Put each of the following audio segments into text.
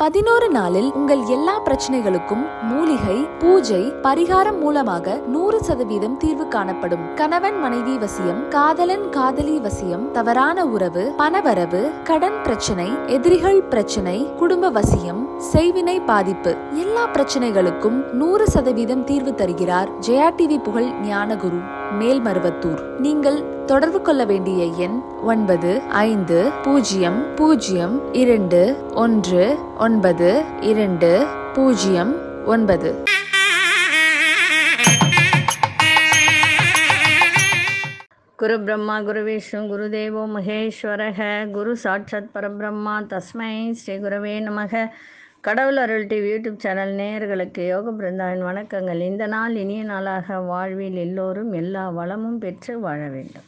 பதினோரு நாளில் உங்கள் எல்லா பிரச்சனைகளுக்கும் மூலிகை பூஜை பரிகாரம் மூலமாக நூறு சதவீதம் தீர்வு காணப்படும் கணவன் மனைவி வசியம் காதலன் காதலி வசியம் தவறான உறவு பணவரவு கடன் பிரச்சனை எதிரிகள் பிரச்சனை குடும்ப வசியம் செய்வினை பாதிப்பு எல்லா பிரச்சனைகளுக்கும் நூறு சதவீதம் தீர்வு தருகிறார் ஜெயா டிவி புகழ் ஞானகுரு மேல்மருவத்தூர் நீங்கள் தொடர்பு கொள்ள வேண்டிய எண் ஒன்பது ஐந்து பூஜ்ஜியம் பூஜ்ஜியம் இரண்டு ஒன்று ஒன்பது இரண்டு பூஜ்ஜியம் ஒன்பது குரு பிரம்மா குரு விஷ்ணு குருதேவோ மகேஸ்வரக குரு சாட்சாத் பரபிரம்மா தஸ்மை ஸ்ரீ குருவே நமக கடவுள் அருள் டிவி யூடியூப் சேனல் நேயர்களுக்கு யோக பிருந்தாவின் வணக்கங்கள் இந்த நாள் இனிய நாளாக வாழ்வில் எல்லோரும் எல்லா வளமும் பெற்று வாழ வேண்டும்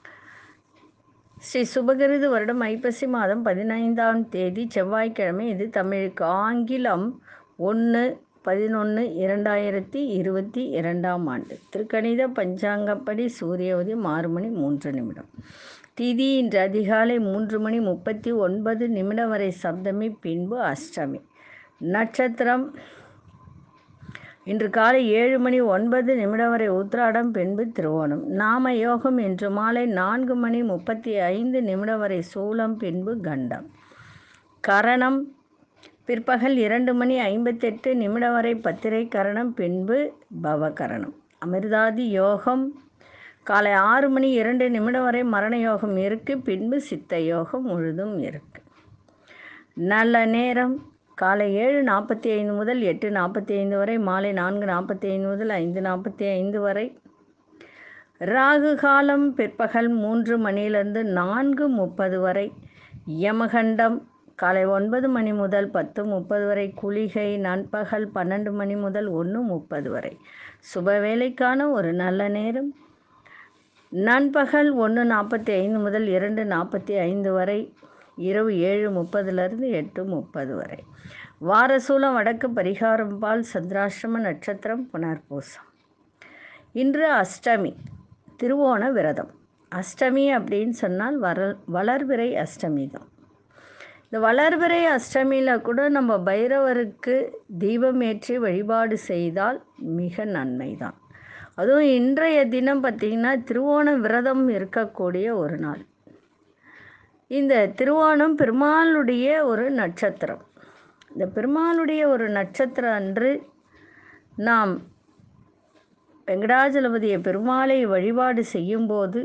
ஸ்ரீ சுபகிருது வருடம் ஐப்பசி மாதம் பதினைந்தாம் தேதி செவ்வாய்க்கிழமை இது தமிழுக்கு ஆங்கிலம் ஒன்று பதினொன்று இரண்டாயிரத்தி இருபத்தி இரண்டாம் ஆண்டு திருக்கணித பஞ்சாங்கப்படி சூரிய உதயம் ஆறு மணி மூன்று நிமிடம் திதி இன்று அதிகாலை மூன்று மணி முப்பத்தி ஒன்பது நிமிடம் வரை சப்தமி பின்பு அஷ்டமி நட்சத்திரம் இன்று காலை ஏழு மணி ஒன்பது நிமிடம் வரை உத்திராடம் பின்பு திருவோணம் நாம யோகம் இன்று மாலை நான்கு மணி முப்பத்தி ஐந்து நிமிடம் வரை சூலம் பின்பு கண்டம் கரணம் பிற்பகல் இரண்டு மணி ஐம்பத்தெட்டு நிமிடம் வரை பத்திரை கரணம் பின்பு பவகரணம் அமிர்தாதி யோகம் காலை ஆறு மணி இரண்டு நிமிடம் வரை மரண யோகம் இருக்குது பின்பு சித்த யோகம் முழுதும் இருக்கு நல்ல நேரம் காலை ஏழு நாற்பத்தி ஐந்து முதல் எட்டு நாற்பத்தி ஐந்து வரை மாலை நான்கு நாற்பத்தி ஐந்து முதல் ஐந்து நாற்பத்தி ஐந்து வரை ராகு காலம் பிற்பகல் மூன்று மணியிலிருந்து நான்கு முப்பது வரை யமகண்டம் காலை ஒன்பது மணி முதல் பத்து முப்பது வரை குளிகை நண்பகல் பன்னெண்டு மணி முதல் ஒன்று முப்பது வரை சுப வேலைக்கான ஒரு நல்ல நேரம் நண்பகல் ஒன்று நாற்பத்தி ஐந்து முதல் இரண்டு நாற்பத்தி ஐந்து வரை இரவு ஏழு முப்பதுலேருந்து எட்டு முப்பது வரை வாரசூலம் வடக்கு பரிகாரம் பால் சந்திராசிரம நட்சத்திரம் புனர்பூசம் இன்று அஷ்டமி திருவோண விரதம் அஷ்டமி அப்படின்னு சொன்னால் வர வளர்பிறை அஷ்டமி தான் இந்த வளர்பிறை அஷ்டமியில் கூட நம்ம பைரவருக்கு தீபம் ஏற்றி வழிபாடு செய்தால் மிக நன்மை தான் அதுவும் இன்றைய தினம் பார்த்திங்கன்னா திருவோண விரதம் இருக்கக்கூடிய ஒரு நாள் இந்த திருவோணம் பெருமாளுடைய ஒரு நட்சத்திரம் இந்த பெருமாளுடைய ஒரு நட்சத்திரம் அன்று நாம் வெங்கடாஜலபதிய பெருமாளை வழிபாடு செய்யும்போது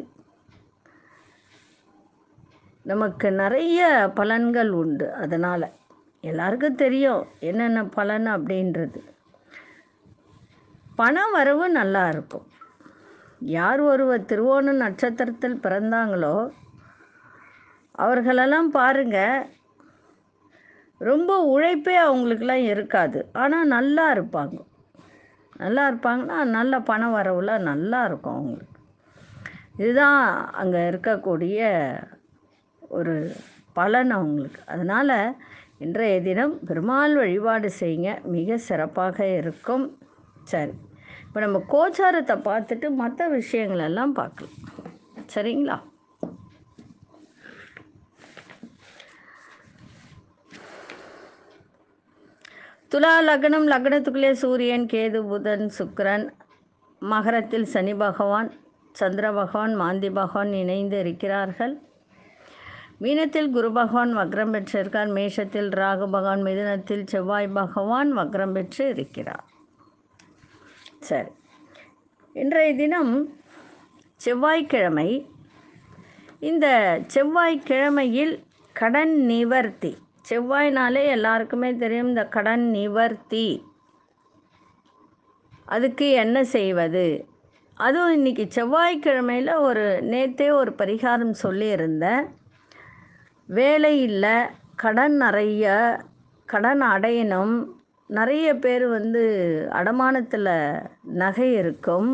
நமக்கு நிறைய பலன்கள் உண்டு அதனால் எல்லாருக்கும் தெரியும் என்னென்ன பலன் அப்படின்றது பண வரவு நல்லா இருக்கும் யார் ஒருவர் திருவோண நட்சத்திரத்தில் பிறந்தாங்களோ அவர்களெல்லாம் பாருங்கள் ரொம்ப உழைப்பே அவங்களுக்கெல்லாம் இருக்காது ஆனால் நல்லா இருப்பாங்க நல்லா இருப்பாங்கன்னா நல்ல பண வரவுலாம் நல்லா இருக்கும் அவங்களுக்கு இதுதான் அங்கே இருக்கக்கூடிய ஒரு பலன் அவங்களுக்கு அதனால் இன்றைய தினம் பெருமாள் வழிபாடு செய்யுங்க மிக சிறப்பாக இருக்கும் சரி இப்போ நம்ம கோச்சாரத்தை பார்த்துட்டு மற்ற விஷயங்களெல்லாம் பார்க்கலாம் சரிங்களா துலா லக்னம் லக்னத்துக்குள்ளே சூரியன் கேது புதன் சுக்கிரன் மகரத்தில் சனி பகவான் சந்திர பகவான் மாந்தி பகவான் இணைந்து இருக்கிறார்கள் மீனத்தில் குரு பகவான் வக்ரம் பெற்றிருக்கார் மேஷத்தில் ராகு பகவான் மிதுனத்தில் செவ்வாய் பகவான் வக்ரம் பெற்று இருக்கிறார் சரி இன்றைய தினம் செவ்வாய்க்கிழமை இந்த செவ்வாய்க்கிழமையில் கடன் நிவர்த்தி செவ்வாய்னாலே எல்லாருக்குமே தெரியும் இந்த கடன் நிவர்த்தி அதுக்கு என்ன செய்வது அதுவும் இன்றைக்கி செவ்வாய்க்கிழமையில் ஒரு நேற்றே ஒரு பரிகாரம் சொல்லியிருந்தேன் வேலை இல்லை கடன் நிறைய கடன் அடையணும் நிறைய பேர் வந்து அடமானத்தில் நகை இருக்கும்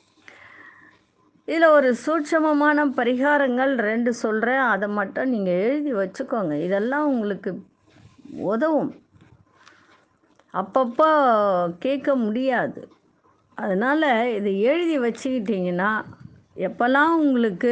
இதில் ஒரு சூட்சமமான பரிகாரங்கள் ரெண்டு சொல்கிறேன் அதை மட்டும் நீங்கள் எழுதி வச்சுக்கோங்க இதெல்லாம் உங்களுக்கு உதவும் அப்பப்போ கேட்க முடியாது அதனால் இதை எழுதி வச்சுக்கிட்டிங்கன்னா எப்போல்லாம் உங்களுக்கு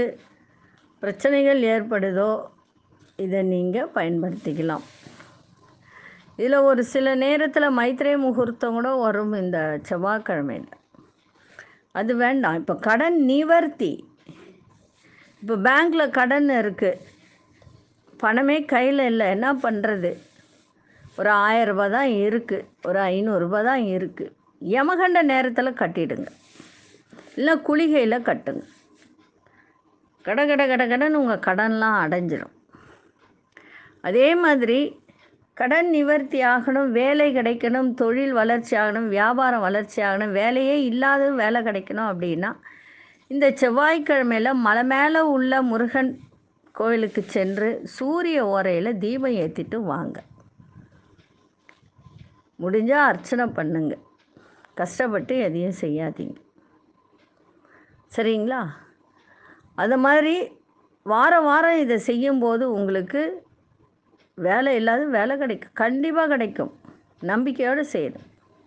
பிரச்சனைகள் ஏற்படுதோ இதை நீங்கள் பயன்படுத்திக்கலாம் இதில் ஒரு சில நேரத்தில் மைத்ரே முகூர்த்தம் கூட வரும் இந்த செவ்வாய்க்கிழமையில் அது வேண்டாம் இப்போ கடன் நிவர்த்தி இப்போ பேங்க்கில் கடன் இருக்குது பணமே கையில் இல்லை என்ன பண்ணுறது ஒரு ஆயரரூபா தான் இருக்குது ஒரு ஐநூறுரூபா தான் இருக்குது யமகண்ட நேரத்தில் கட்டிடுங்க இல்லை குளிகையில் கட்டுங்க கட கட கட கடன் உங்கள் கடன்லாம் அடைஞ்சிடும் அதே மாதிரி கடன் நிவர்த்தி ஆகணும் வேலை கிடைக்கணும் தொழில் வளர்ச்சி ஆகணும் வியாபாரம் வளர்ச்சி ஆகணும் வேலையே இல்லாத வேலை கிடைக்கணும் அப்படின்னா இந்த செவ்வாய்க்கிழமையில் மலை மேலே உள்ள முருகன் கோயிலுக்கு சென்று சூரிய ஓரையில் தீபம் ஏற்றிட்டு வாங்க முடிஞ்சால் அர்ச்சனை பண்ணுங்க கஷ்டப்பட்டு எதையும் செய்யாதீங்க சரிங்களா அது மாதிரி வாரம் வாரம் இதை செய்யும்போது உங்களுக்கு வேலை இல்லாத வேலை கிடைக்கும் கண்டிப்பாக கிடைக்கும் நம்பிக்கையோடு செய்யணும்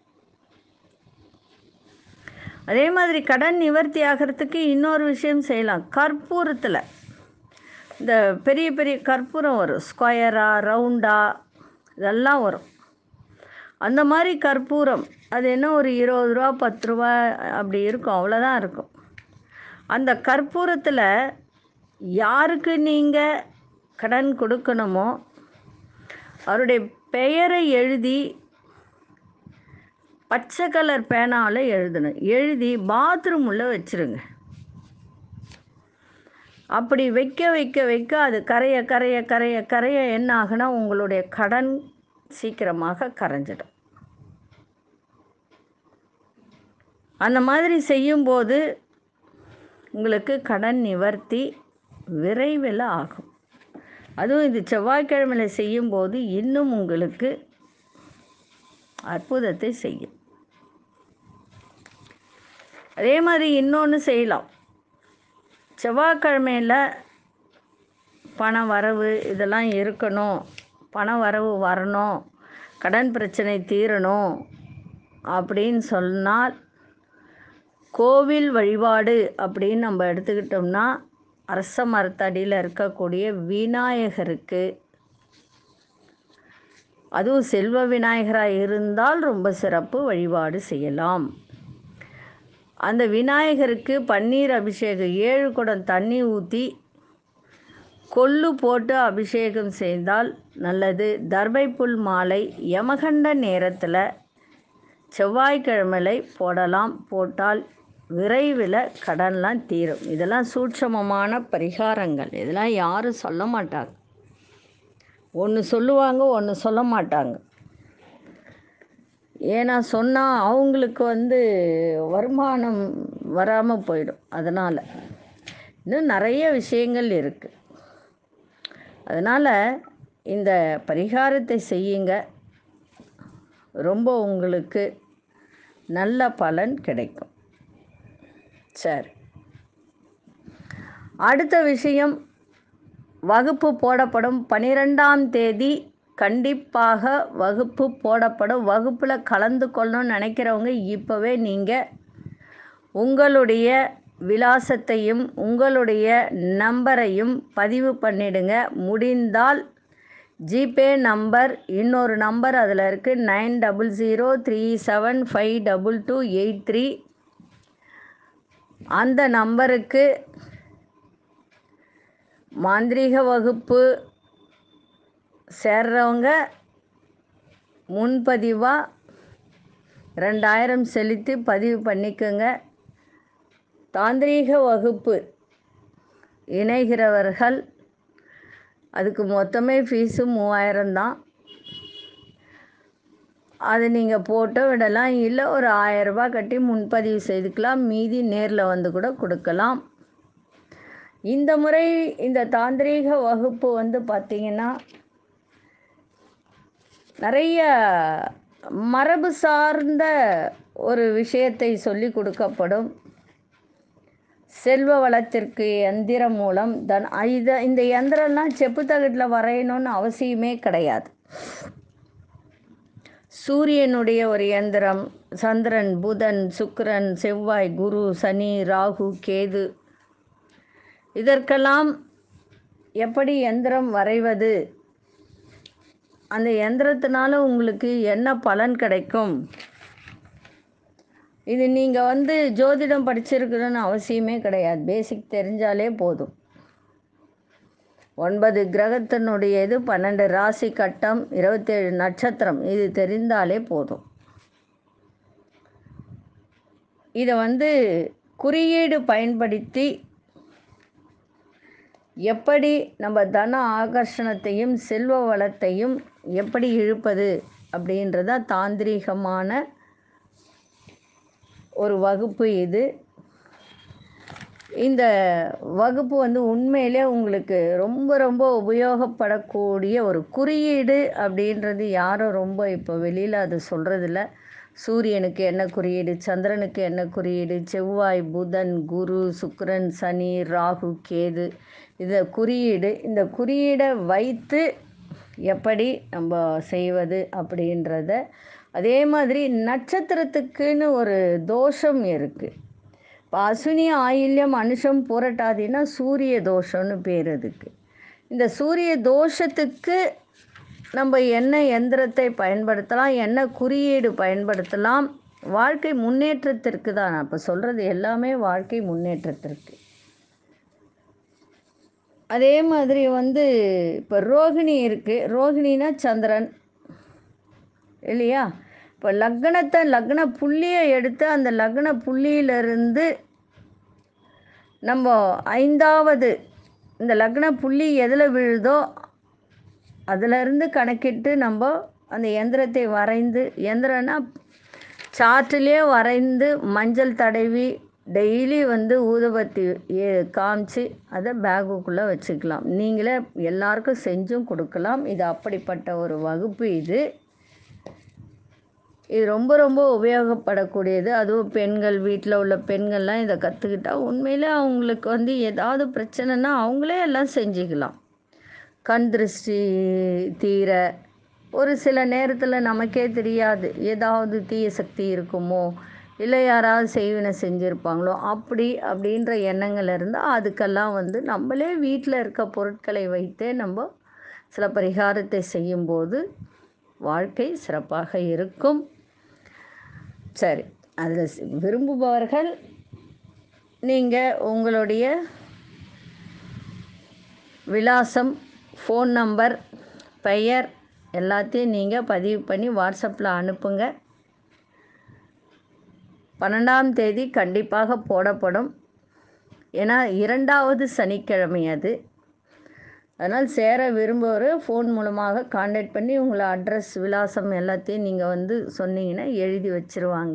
அதே மாதிரி கடன் நிவர்த்தி ஆகிறதுக்கு இன்னொரு விஷயம் செய்யலாம் கற்பூரத்தில் இந்த பெரிய பெரிய கற்பூரம் வரும் ஸ்கொயராக ரவுண்டாக இதெல்லாம் வரும் அந்த மாதிரி கற்பூரம் அது என்ன ஒரு இருபது ரூபா பத்து ரூபா அப்படி இருக்கும் அவ்வளோதான் இருக்கும் அந்த கற்பூரத்தில் யாருக்கு நீங்கள் கடன் கொடுக்கணுமோ அவருடைய பெயரை எழுதி பச்சை கலர் பேனாவில் எழுதணும் எழுதி பாத்ரூம் உள்ள வச்சுருங்க அப்படி வைக்க வைக்க வைக்க அது கரைய கரைய கரைய கரைய என்ன ஆகுனா உங்களுடைய கடன் சீக்கிரமாக கரைஞ்சிடும் அந்த மாதிரி செய்யும்போது உங்களுக்கு கடன் நிவர்த்தி விரைவில் ஆகும் அதுவும் இது செவ்வாய்க்கிழமையில் செய்யும்போது இன்னும் உங்களுக்கு அற்புதத்தை செய்யும் அதே மாதிரி இன்னொன்று செய்யலாம் செவ்வாய்க்கிழமையில் பண வரவு இதெல்லாம் இருக்கணும் பண வரவு வரணும் கடன் பிரச்சனை தீரணும் அப்படின்னு சொன்னால் கோவில் வழிபாடு அப்படின்னு நம்ம எடுத்துக்கிட்டோம்னா அரச மரத்தடியில் இருக்கக்கூடிய விநாயகருக்கு அதுவும் செல்வ விநாயகராக இருந்தால் ரொம்ப சிறப்பு வழிபாடு செய்யலாம் அந்த விநாயகருக்கு பன்னீர் அபிஷேகம் ஏழு குடம் தண்ணி ஊற்றி கொள்ளு போட்டு அபிஷேகம் செய்தால் நல்லது தர்பைப்புல் மாலை யமகண்ட நேரத்தில் செவ்வாய்க்கிழமையில் போடலாம் போட்டால் விரைவில் கடன்லாம் தீரும் இதெல்லாம் சூட்சமமான பரிகாரங்கள் இதெல்லாம் யாரும் சொல்ல மாட்டாங்க ஒன்று சொல்லுவாங்க ஒன்று சொல்ல மாட்டாங்க ஏன்னா சொன்னால் அவங்களுக்கு வந்து வருமானம் வராமல் போயிடும் அதனால் இன்னும் நிறைய விஷயங்கள் இருக்குது அதனால் இந்த பரிகாரத்தை செய்யுங்க ரொம்ப உங்களுக்கு நல்ல பலன் கிடைக்கும் சரி அடுத்த விஷயம் வகுப்பு போடப்படும் பன்னிரெண்டாம் தேதி கண்டிப்பாக வகுப்பு போடப்படும் வகுப்பில் கலந்து கொள்ளணும்னு நினைக்கிறவங்க இப்போவே நீங்கள் உங்களுடைய விலாசத்தையும் உங்களுடைய நம்பரையும் பதிவு பண்ணிடுங்க முடிந்தால் ஜிபே நம்பர் இன்னொரு நம்பர் அதில் இருக்குது nine double zero three seven five double two eight three அந்த நம்பருக்கு மாந்திரீக வகுப்பு சேர்றவங்க முன்பதிவாக ரெண்டாயிரம் செலுத்தி பதிவு பண்ணிக்கோங்க தாந்திரீக வகுப்பு இணைகிறவர்கள் அதுக்கு மொத்தமே ஃபீஸு மூவாயிரம் தான் அது நீங்கள் போட்டோ விடலாம் இல்லை ஒரு ஆயரரூபா கட்டி முன்பதிவு செய்துக்கலாம் மீதி நேரில் வந்து கூட கொடுக்கலாம் இந்த முறை இந்த தாந்திரீக வகுப்பு வந்து பார்த்திங்கன்னா நிறைய மரபு சார்ந்த ஒரு விஷயத்தை சொல்லி கொடுக்கப்படும் செல்வ வளத்திற்கு எந்திரம் மூலம் தன் இதை இந்த எந்திரம்லாம் செப்பு தகட்டில் வரையணும்னு அவசியமே கிடையாது சூரியனுடைய ஒரு எந்திரம் சந்திரன் புதன் சுக்கிரன் செவ்வாய் குரு சனி ராகு கேது இதற்கெல்லாம் எப்படி எந்திரம் வரைவது அந்த எந்திரத்தினால உங்களுக்கு என்ன பலன் கிடைக்கும் இது நீங்கள் வந்து ஜோதிடம் படிச்சிருக்கணும்னு அவசியமே கிடையாது பேசிக் தெரிஞ்சாலே போதும் ஒன்பது கிரகத்தினுடைய இது பன்னெண்டு ராசி கட்டம் இருபத்தேழு நட்சத்திரம் இது தெரிந்தாலே போதும் இதை வந்து குறியீடு பயன்படுத்தி எப்படி நம்ம தன ஆகர்ஷணத்தையும் செல்வ வளத்தையும் எப்படி இழுப்பது அப்படின்றத தாந்திரீகமான ஒரு வகுப்பு இது இந்த வகுப்பு வந்து உண்மையிலே உங்களுக்கு ரொம்ப ரொம்ப உபயோகப்படக்கூடிய ஒரு குறியீடு அப்படின்றது யாரும் ரொம்ப இப்போ வெளியில் அது சொல்கிறதில்ல சூரியனுக்கு என்ன குறியீடு சந்திரனுக்கு என்ன குறியீடு செவ்வாய் புதன் குரு சுக்கிரன் சனி ராகு கேது இந்த குறியீடு இந்த குறியீடை வைத்து எப்படி நம்ம செய்வது அப்படின்றத அதே மாதிரி நட்சத்திரத்துக்குன்னு ஒரு தோஷம் இருக்குது இப்போ அசுனி ஆயில்யம் அனுஷம் புரட்டாதின்னா சூரிய தோஷம்னு பேர் அதுக்கு இந்த சூரிய தோஷத்துக்கு நம்ம என்ன எந்திரத்தை பயன்படுத்தலாம் என்ன குறியீடு பயன்படுத்தலாம் வாழ்க்கை முன்னேற்றத்திற்கு தான் நான் இப்போ சொல்கிறது எல்லாமே வாழ்க்கை முன்னேற்றத்திற்கு அதே மாதிரி வந்து இப்போ ரோகிணி இருக்குது ரோகிணினா சந்திரன் இல்லையா இப்போ லக்னத்தை லக்ன புள்ளியை எடுத்து அந்த லக்ன புள்ளியிலிருந்து நம்ம ஐந்தாவது இந்த லக்ன புள்ளி எதில் விழுதோ அதிலிருந்து கணக்கிட்டு நம்ம அந்த எந்திரத்தை வரைந்து எந்திரம்னா சார்ட்டிலே வரைந்து மஞ்சள் தடவி டெய்லி வந்து ஊதுபத்தி ஏ- காமிச்சு அதை பேகுக்குள்ளே வச்சுக்கலாம் நீங்களே எல்லாருக்கும் செஞ்சும் கொடுக்கலாம் இது அப்படிப்பட்ட ஒரு வகுப்பு இது இது ரொம்ப ரொம்ப உபயோகப்படக்கூடியது அதுவும் பெண்கள் வீட்டில் உள்ள பெண்கள்லாம் இதை கற்றுக்கிட்டா உண்மையிலே அவங்களுக்கு வந்து ஏதாவது பிரச்சனைனா அவங்களே எல்லாம் செஞ்சுக்கலாம் கண் திருஷ்டி தீர ஒரு சில நேரத்தில் நமக்கே தெரியாது ஏதாவது தீய சக்தி இருக்குமோ இல்லை யாராவது செய்வினை செஞ்சுருப்பாங்களோ அப்படி அப்படின்ற எண்ணங்கள் இருந்தால் அதுக்கெல்லாம் வந்து நம்மளே வீட்டில் இருக்க பொருட்களை வைத்தே நம்ம சில பரிகாரத்தை செய்யும்போது வாழ்க்கை சிறப்பாக இருக்கும் சரி அதில் விரும்புபவர்கள் நீங்கள் உங்களுடைய விலாசம் ஃபோன் நம்பர் பெயர் எல்லாத்தையும் நீங்கள் பதிவு பண்ணி வாட்ஸ்அப்பில் அனுப்புங்க பன்னெண்டாம் தேதி கண்டிப்பாக போடப்படும் ஏன்னா இரண்டாவது சனிக்கிழமை அது அதனால் சேர விரும்புவோர் ஃபோன் மூலமாக காண்டாக்ட் பண்ணி உங்களை அட்ரஸ் விலாசம் எல்லாத்தையும் நீங்கள் வந்து சொன்னீங்கன்னா எழுதி வச்சிருவாங்க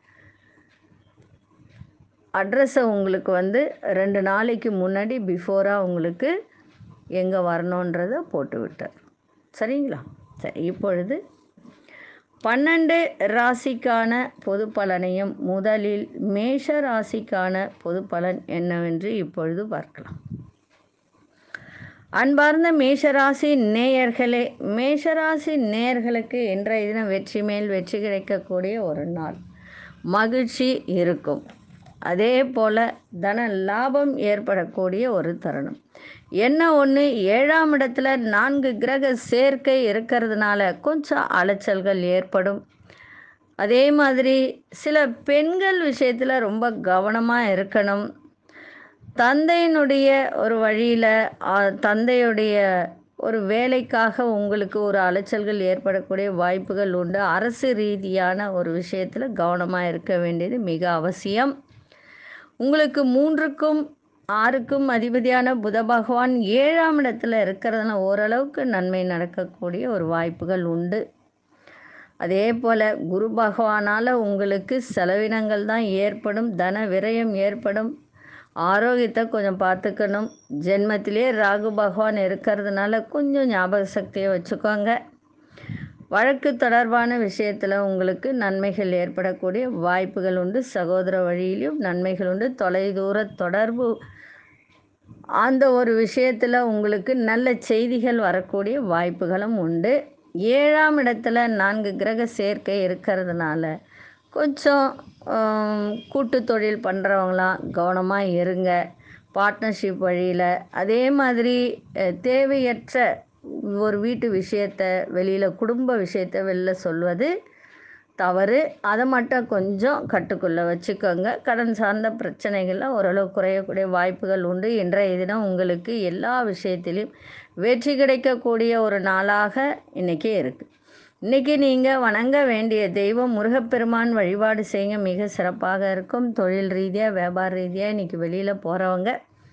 அட்ரஸை உங்களுக்கு வந்து ரெண்டு நாளைக்கு முன்னாடி பிஃபோராக உங்களுக்கு எங்கே வரணுன்றதை போட்டு விட்டார் சரிங்களா சரி இப்பொழுது பன்னெண்டு ராசிக்கான பொது பலனையும் முதலில் மேஷ ராசிக்கான பொது பலன் என்னவென்று இப்பொழுது பார்க்கலாம் அன்பார்ந்த மேஷராசி நேயர்களே மேஷராசி நேயர்களுக்கு இன்றைய தினம் வெற்றி மேல் வெற்றி கிடைக்கக்கூடிய ஒரு நாள் மகிழ்ச்சி இருக்கும் அதே போல் தன லாபம் ஏற்படக்கூடிய ஒரு தருணம் என்ன ஒன்று ஏழாம் இடத்துல நான்கு கிரக சேர்க்கை இருக்கிறதுனால கொஞ்சம் அலைச்சல்கள் ஏற்படும் அதே மாதிரி சில பெண்கள் விஷயத்தில் ரொம்ப கவனமாக இருக்கணும் தந்தையினுடைய ஒரு வழியில் தந்தையுடைய ஒரு வேலைக்காக உங்களுக்கு ஒரு அலைச்சல்கள் ஏற்படக்கூடிய வாய்ப்புகள் உண்டு அரசு ரீதியான ஒரு விஷயத்தில் கவனமாக இருக்க வேண்டியது மிக அவசியம் உங்களுக்கு மூன்றுக்கும் ஆறுக்கும் அதிபதியான புத பகவான் ஏழாம் இடத்துல இருக்கிறதுனால ஓரளவுக்கு நன்மை நடக்கக்கூடிய ஒரு வாய்ப்புகள் உண்டு அதே போல் குரு பகவானால் உங்களுக்கு செலவினங்கள் தான் ஏற்படும் தன விரயம் ஏற்படும் ஆரோக்கியத்தை கொஞ்சம் பார்த்துக்கணும் ஜென்மத்திலே ராகு பகவான் இருக்கிறதுனால கொஞ்சம் ஞாபக சக்தியை வச்சுக்கோங்க வழக்கு தொடர்பான விஷயத்தில் உங்களுக்கு நன்மைகள் ஏற்படக்கூடிய வாய்ப்புகள் உண்டு சகோதர வழியிலும் நன்மைகள் உண்டு தொலைதூர தொடர்பு அந்த ஒரு விஷயத்தில் உங்களுக்கு நல்ல செய்திகள் வரக்கூடிய வாய்ப்புகளும் உண்டு ஏழாம் இடத்துல நான்கு கிரக சேர்க்கை இருக்கிறதுனால கொஞ்சம் ஆம், கூட்டு தொழில் பண்ணுறவங்களாம் கவனமாக இருங்க பார்ட்னர்ஷிப் வழியில் அதே மாதிரி அஹ், தேவையற்ற ஒரு வீட்டு விஷயத்தை வெளியில் குடும்ப விஷயத்தை வெளில சொல்வது தவறு அதை மட்டும் கொஞ்சம் கட்டுக்குள்ளே வச்சுக்கோங்க கடன் சார்ந்த பிரச்சனைகள்லாம் ஓரளவு குறையக்கூடிய வாய்ப்புகள் உண்டு இன்றைய தினம் உங்களுக்கு எல்லா விஷயத்திலையும் வெற்றி கிடைக்கக்கூடிய ஒரு நாளாக இன்றைக்கி இருக்குது இன்றைக்கி நீங்கள் வணங்க வேண்டிய தெய்வம் முருகப்பெருமான் வழிபாடு செய்யுங்க மிக சிறப்பாக இருக்கும் தொழில் ரீதியாக வியாபார ரீதியாக இன்றைக்கி வெளியில் போகிறவங்க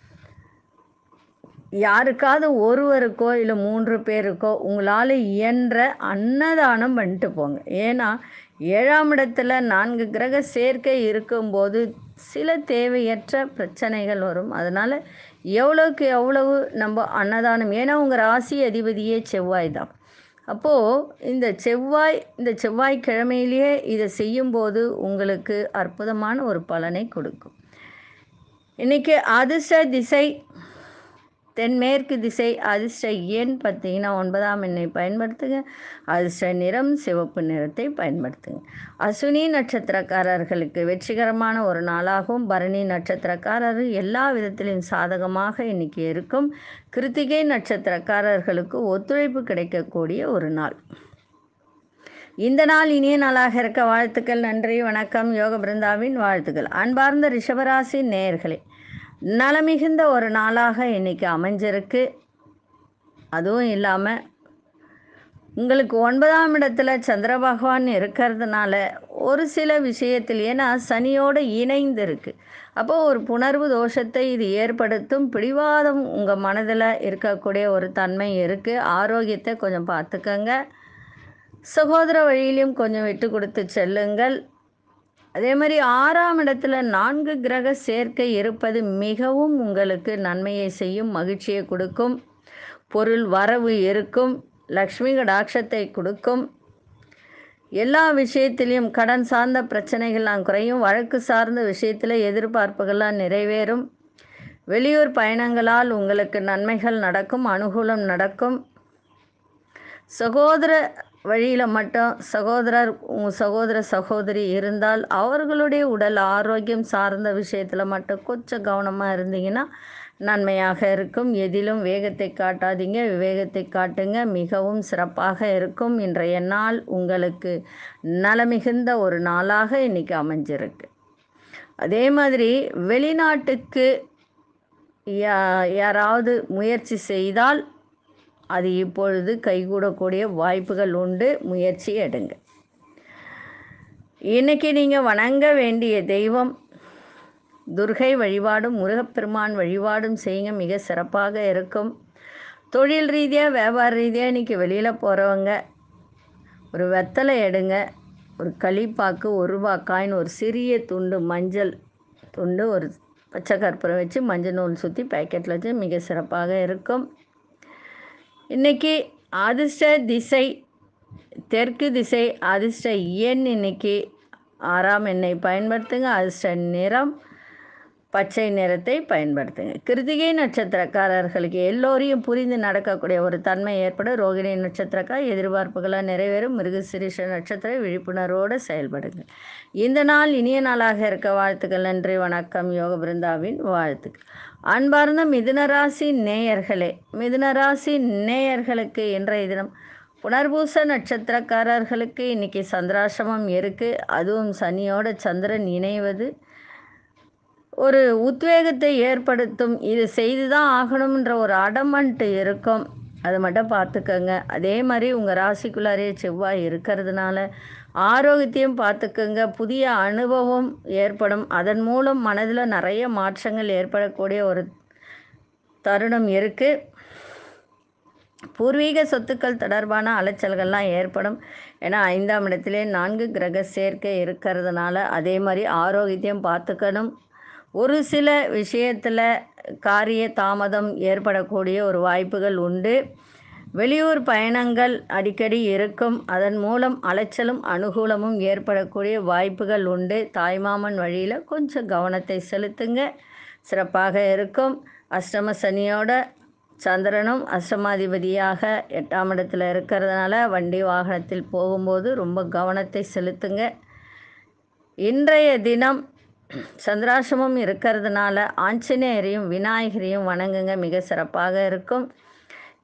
யாருக்காவது ஒருவருக்கோ இல்லை மூன்று பேருக்கோ உங்களால் இயன்ற அன்னதானம் பண்ணிட்டு போங்க ஏன்னா ஏழாம் இடத்துல நான்கு கிரக சேர்க்கை இருக்கும்போது சில தேவையற்ற பிரச்சனைகள் வரும் அதனால் எவ்வளோக்கு எவ்வளவு நம்ம அன்னதானம் ஏன்னா உங்கள் ராசி அதிபதியே செவ்வாய் தான் அப்போது இந்த செவ்வாய் இந்த செவ்வாய்க்கிழமையிலேயே இதை செய்யும்போது உங்களுக்கு அற்புதமான ஒரு பலனை கொடுக்கும் இன்றைக்கி அதிர்ஷ்ட திசை தென்மேற்கு திசை அதிர்ஷ்ட எண் பார்த்தீங்கன்னா ஒன்பதாம் எண்ணை பயன்படுத்துங்க அதிர்ஷ்ட நிறம் சிவப்பு நிறத்தை பயன்படுத்துங்க அஸ்வினி நட்சத்திரக்காரர்களுக்கு வெற்றிகரமான ஒரு நாளாகவும் பரணி நட்சத்திரக்காரர் எல்லா விதத்திலும் சாதகமாக இன்னைக்கு இருக்கும் கிருத்திகை நட்சத்திரக்காரர்களுக்கு ஒத்துழைப்பு கிடைக்கக்கூடிய ஒரு நாள் இந்த நாள் இனிய நாளாக இருக்க வாழ்த்துக்கள் நன்றி வணக்கம் யோக பிருந்தாவின் வாழ்த்துக்கள் அன்பார்ந்த ரிஷபராசி நேயர்களே நலமிகுந்த ஒரு நாளாக இன்னைக்கு அமைஞ்சிருக்கு அதுவும் இல்லாமல் உங்களுக்கு ஒன்பதாம் இடத்துல சந்திர பகவான் இருக்கிறதுனால ஒரு சில விஷயத்தில் ஏன்னா சனியோடு இணைந்து இருக்கு அப்போ ஒரு புணர்வு தோஷத்தை இது ஏற்படுத்தும் பிடிவாதம் உங்கள் மனதில் இருக்கக்கூடிய ஒரு தன்மை இருக்குது ஆரோக்கியத்தை கொஞ்சம் பார்த்துக்கங்க சகோதர வழியிலையும் கொஞ்சம் விட்டு கொடுத்து செல்லுங்கள் அதே மாதிரி ஆறாம் இடத்துல நான்கு கிரக சேர்க்கை இருப்பது மிகவும் உங்களுக்கு நன்மையை செய்யும் மகிழ்ச்சியை கொடுக்கும் பொருள் வரவு இருக்கும் லக்ஷ்மி கடாட்சத்தை கொடுக்கும் எல்லா விஷயத்திலையும் கடன் சார்ந்த பிரச்சனைகள்லாம் குறையும் வழக்கு சார்ந்த விஷயத்தில் எதிர்பார்ப்புகள்லாம் நிறைவேறும் வெளியூர் பயணங்களால் உங்களுக்கு நன்மைகள் நடக்கும் அனுகூலம் நடக்கும் சகோதர வழியில் மட்டும் சகோதரர் உங்கள் சகோதர சகோதரி இருந்தால் அவர்களுடைய உடல் ஆரோக்கியம் சார்ந்த விஷயத்தில் மட்டும் கொஞ்சம் கவனமாக இருந்தீங்கன்னா நன்மையாக இருக்கும் எதிலும் வேகத்தை காட்டாதீங்க விவேகத்தை காட்டுங்க மிகவும் சிறப்பாக இருக்கும் இன்றைய நாள் உங்களுக்கு நலமிகுந்த ஒரு நாளாக இன்றைக்கி அமைஞ்சிருக்கு அதே மாதிரி வெளிநாட்டுக்கு யா யாராவது முயற்சி செய்தால் அது இப்பொழுது கைகூடக்கூடிய வாய்ப்புகள் உண்டு முயற்சி எடுங்க இன்னைக்கு நீங்கள் வணங்க வேண்டிய தெய்வம் துர்கை வழிபாடும் முருகப்பெருமான் வழிபாடும் செய்யுங்க மிக சிறப்பாக இருக்கும் தொழில் ரீதியாக வியாபார ரீதியாக இன்றைக்கி வெளியில் போகிறவங்க ஒரு வெத்தலை எடுங்க ஒரு களிப்பாக்கு ஒரு ரூபா காயின் ஒரு சிறிய துண்டு மஞ்சள் துண்டு ஒரு பச்சை கற்பூரம் வச்சு மஞ்சள் நூல் சுற்றி பேக்கெட்டில் வச்சு மிக சிறப்பாக இருக்கும் இன்னைக்கு அதிர்ஷ்ட திசை தெற்கு திசை அதிர்ஷ்ட எண் இன்னைக்கு ஆறாம் எண்ணை பயன்படுத்துங்க அதிர்ஷ்ட நிறம் பச்சை நிறத்தை பயன்படுத்துங்க கிருத்திகை நட்சத்திரக்காரர்களுக்கு எல்லோரையும் புரிந்து நடக்கக்கூடிய ஒரு தன்மை ஏற்படும் ரோகிணி நட்சத்திரக்கார் எதிர்பார்ப்புகளாக நிறைவேறும் மிருகசிரீஷ நட்சத்திர விழிப்புணர்வோடு செயல்படுங்க இந்த நாள் இனிய நாளாக இருக்க வாழ்த்துக்கள் நன்றி வணக்கம் யோக பிருந்தாவின் வாழ்த்துக்கள் அன்பார்ந்த மிதுனராசி நேயர்களே மிதுனராசி நேயர்களுக்கு இன்றைய தினம் புனர்பூச நட்சத்திரக்காரர்களுக்கு இன்னைக்கு சந்திராசிரமம் இருக்குது அதுவும் சனியோட சந்திரன் இணைவது ஒரு உத்வேகத்தை ஏற்படுத்தும் இது செய்து தான் ஆகணுன்ற ஒரு அடமண்ட்டு இருக்கும் அது மட்டும் பார்த்துக்கோங்க அதே மாதிரி உங்கள் ராசிக்குள்ளாரே செவ்வாய் இருக்கிறதுனால ஆரோக்கியத்தையும் பார்த்துக்கோங்க புதிய அனுபவம் ஏற்படும் அதன் மூலம் மனதில் நிறைய மாற்றங்கள் ஏற்படக்கூடிய ஒரு தருணம் இருக்குது பூர்வீக சொத்துக்கள் தொடர்பான அலைச்சல்கள்லாம் ஏற்படும் ஏன்னா ஐந்தாம் இடத்திலே நான்கு கிரக சேர்க்கை இருக்கிறதுனால அதே மாதிரி ஆரோக்கியத்தையும் பார்த்துக்கணும் ஒரு சில விஷயத்தில் காரிய தாமதம் ஏற்படக்கூடிய ஒரு வாய்ப்புகள் உண்டு வெளியூர் பயணங்கள் அடிக்கடி இருக்கும் அதன் மூலம் அலைச்சலும் அனுகூலமும் ஏற்படக்கூடிய வாய்ப்புகள் உண்டு தாய்மாமன் வழியில் கொஞ்சம் கவனத்தை செலுத்துங்க சிறப்பாக இருக்கும் அஷ்டம சனியோட சந்திரனும் அஷ்டமாதிபதியாக எட்டாம் இடத்துல இருக்கிறதுனால வண்டி வாகனத்தில் போகும்போது ரொம்ப கவனத்தை செலுத்துங்க இன்றைய தினம் சந்திராசிரமம் இருக்கிறதுனால ஆஞ்சநேயரையும் விநாயகரையும் வணங்குங்க மிக சிறப்பாக இருக்கும்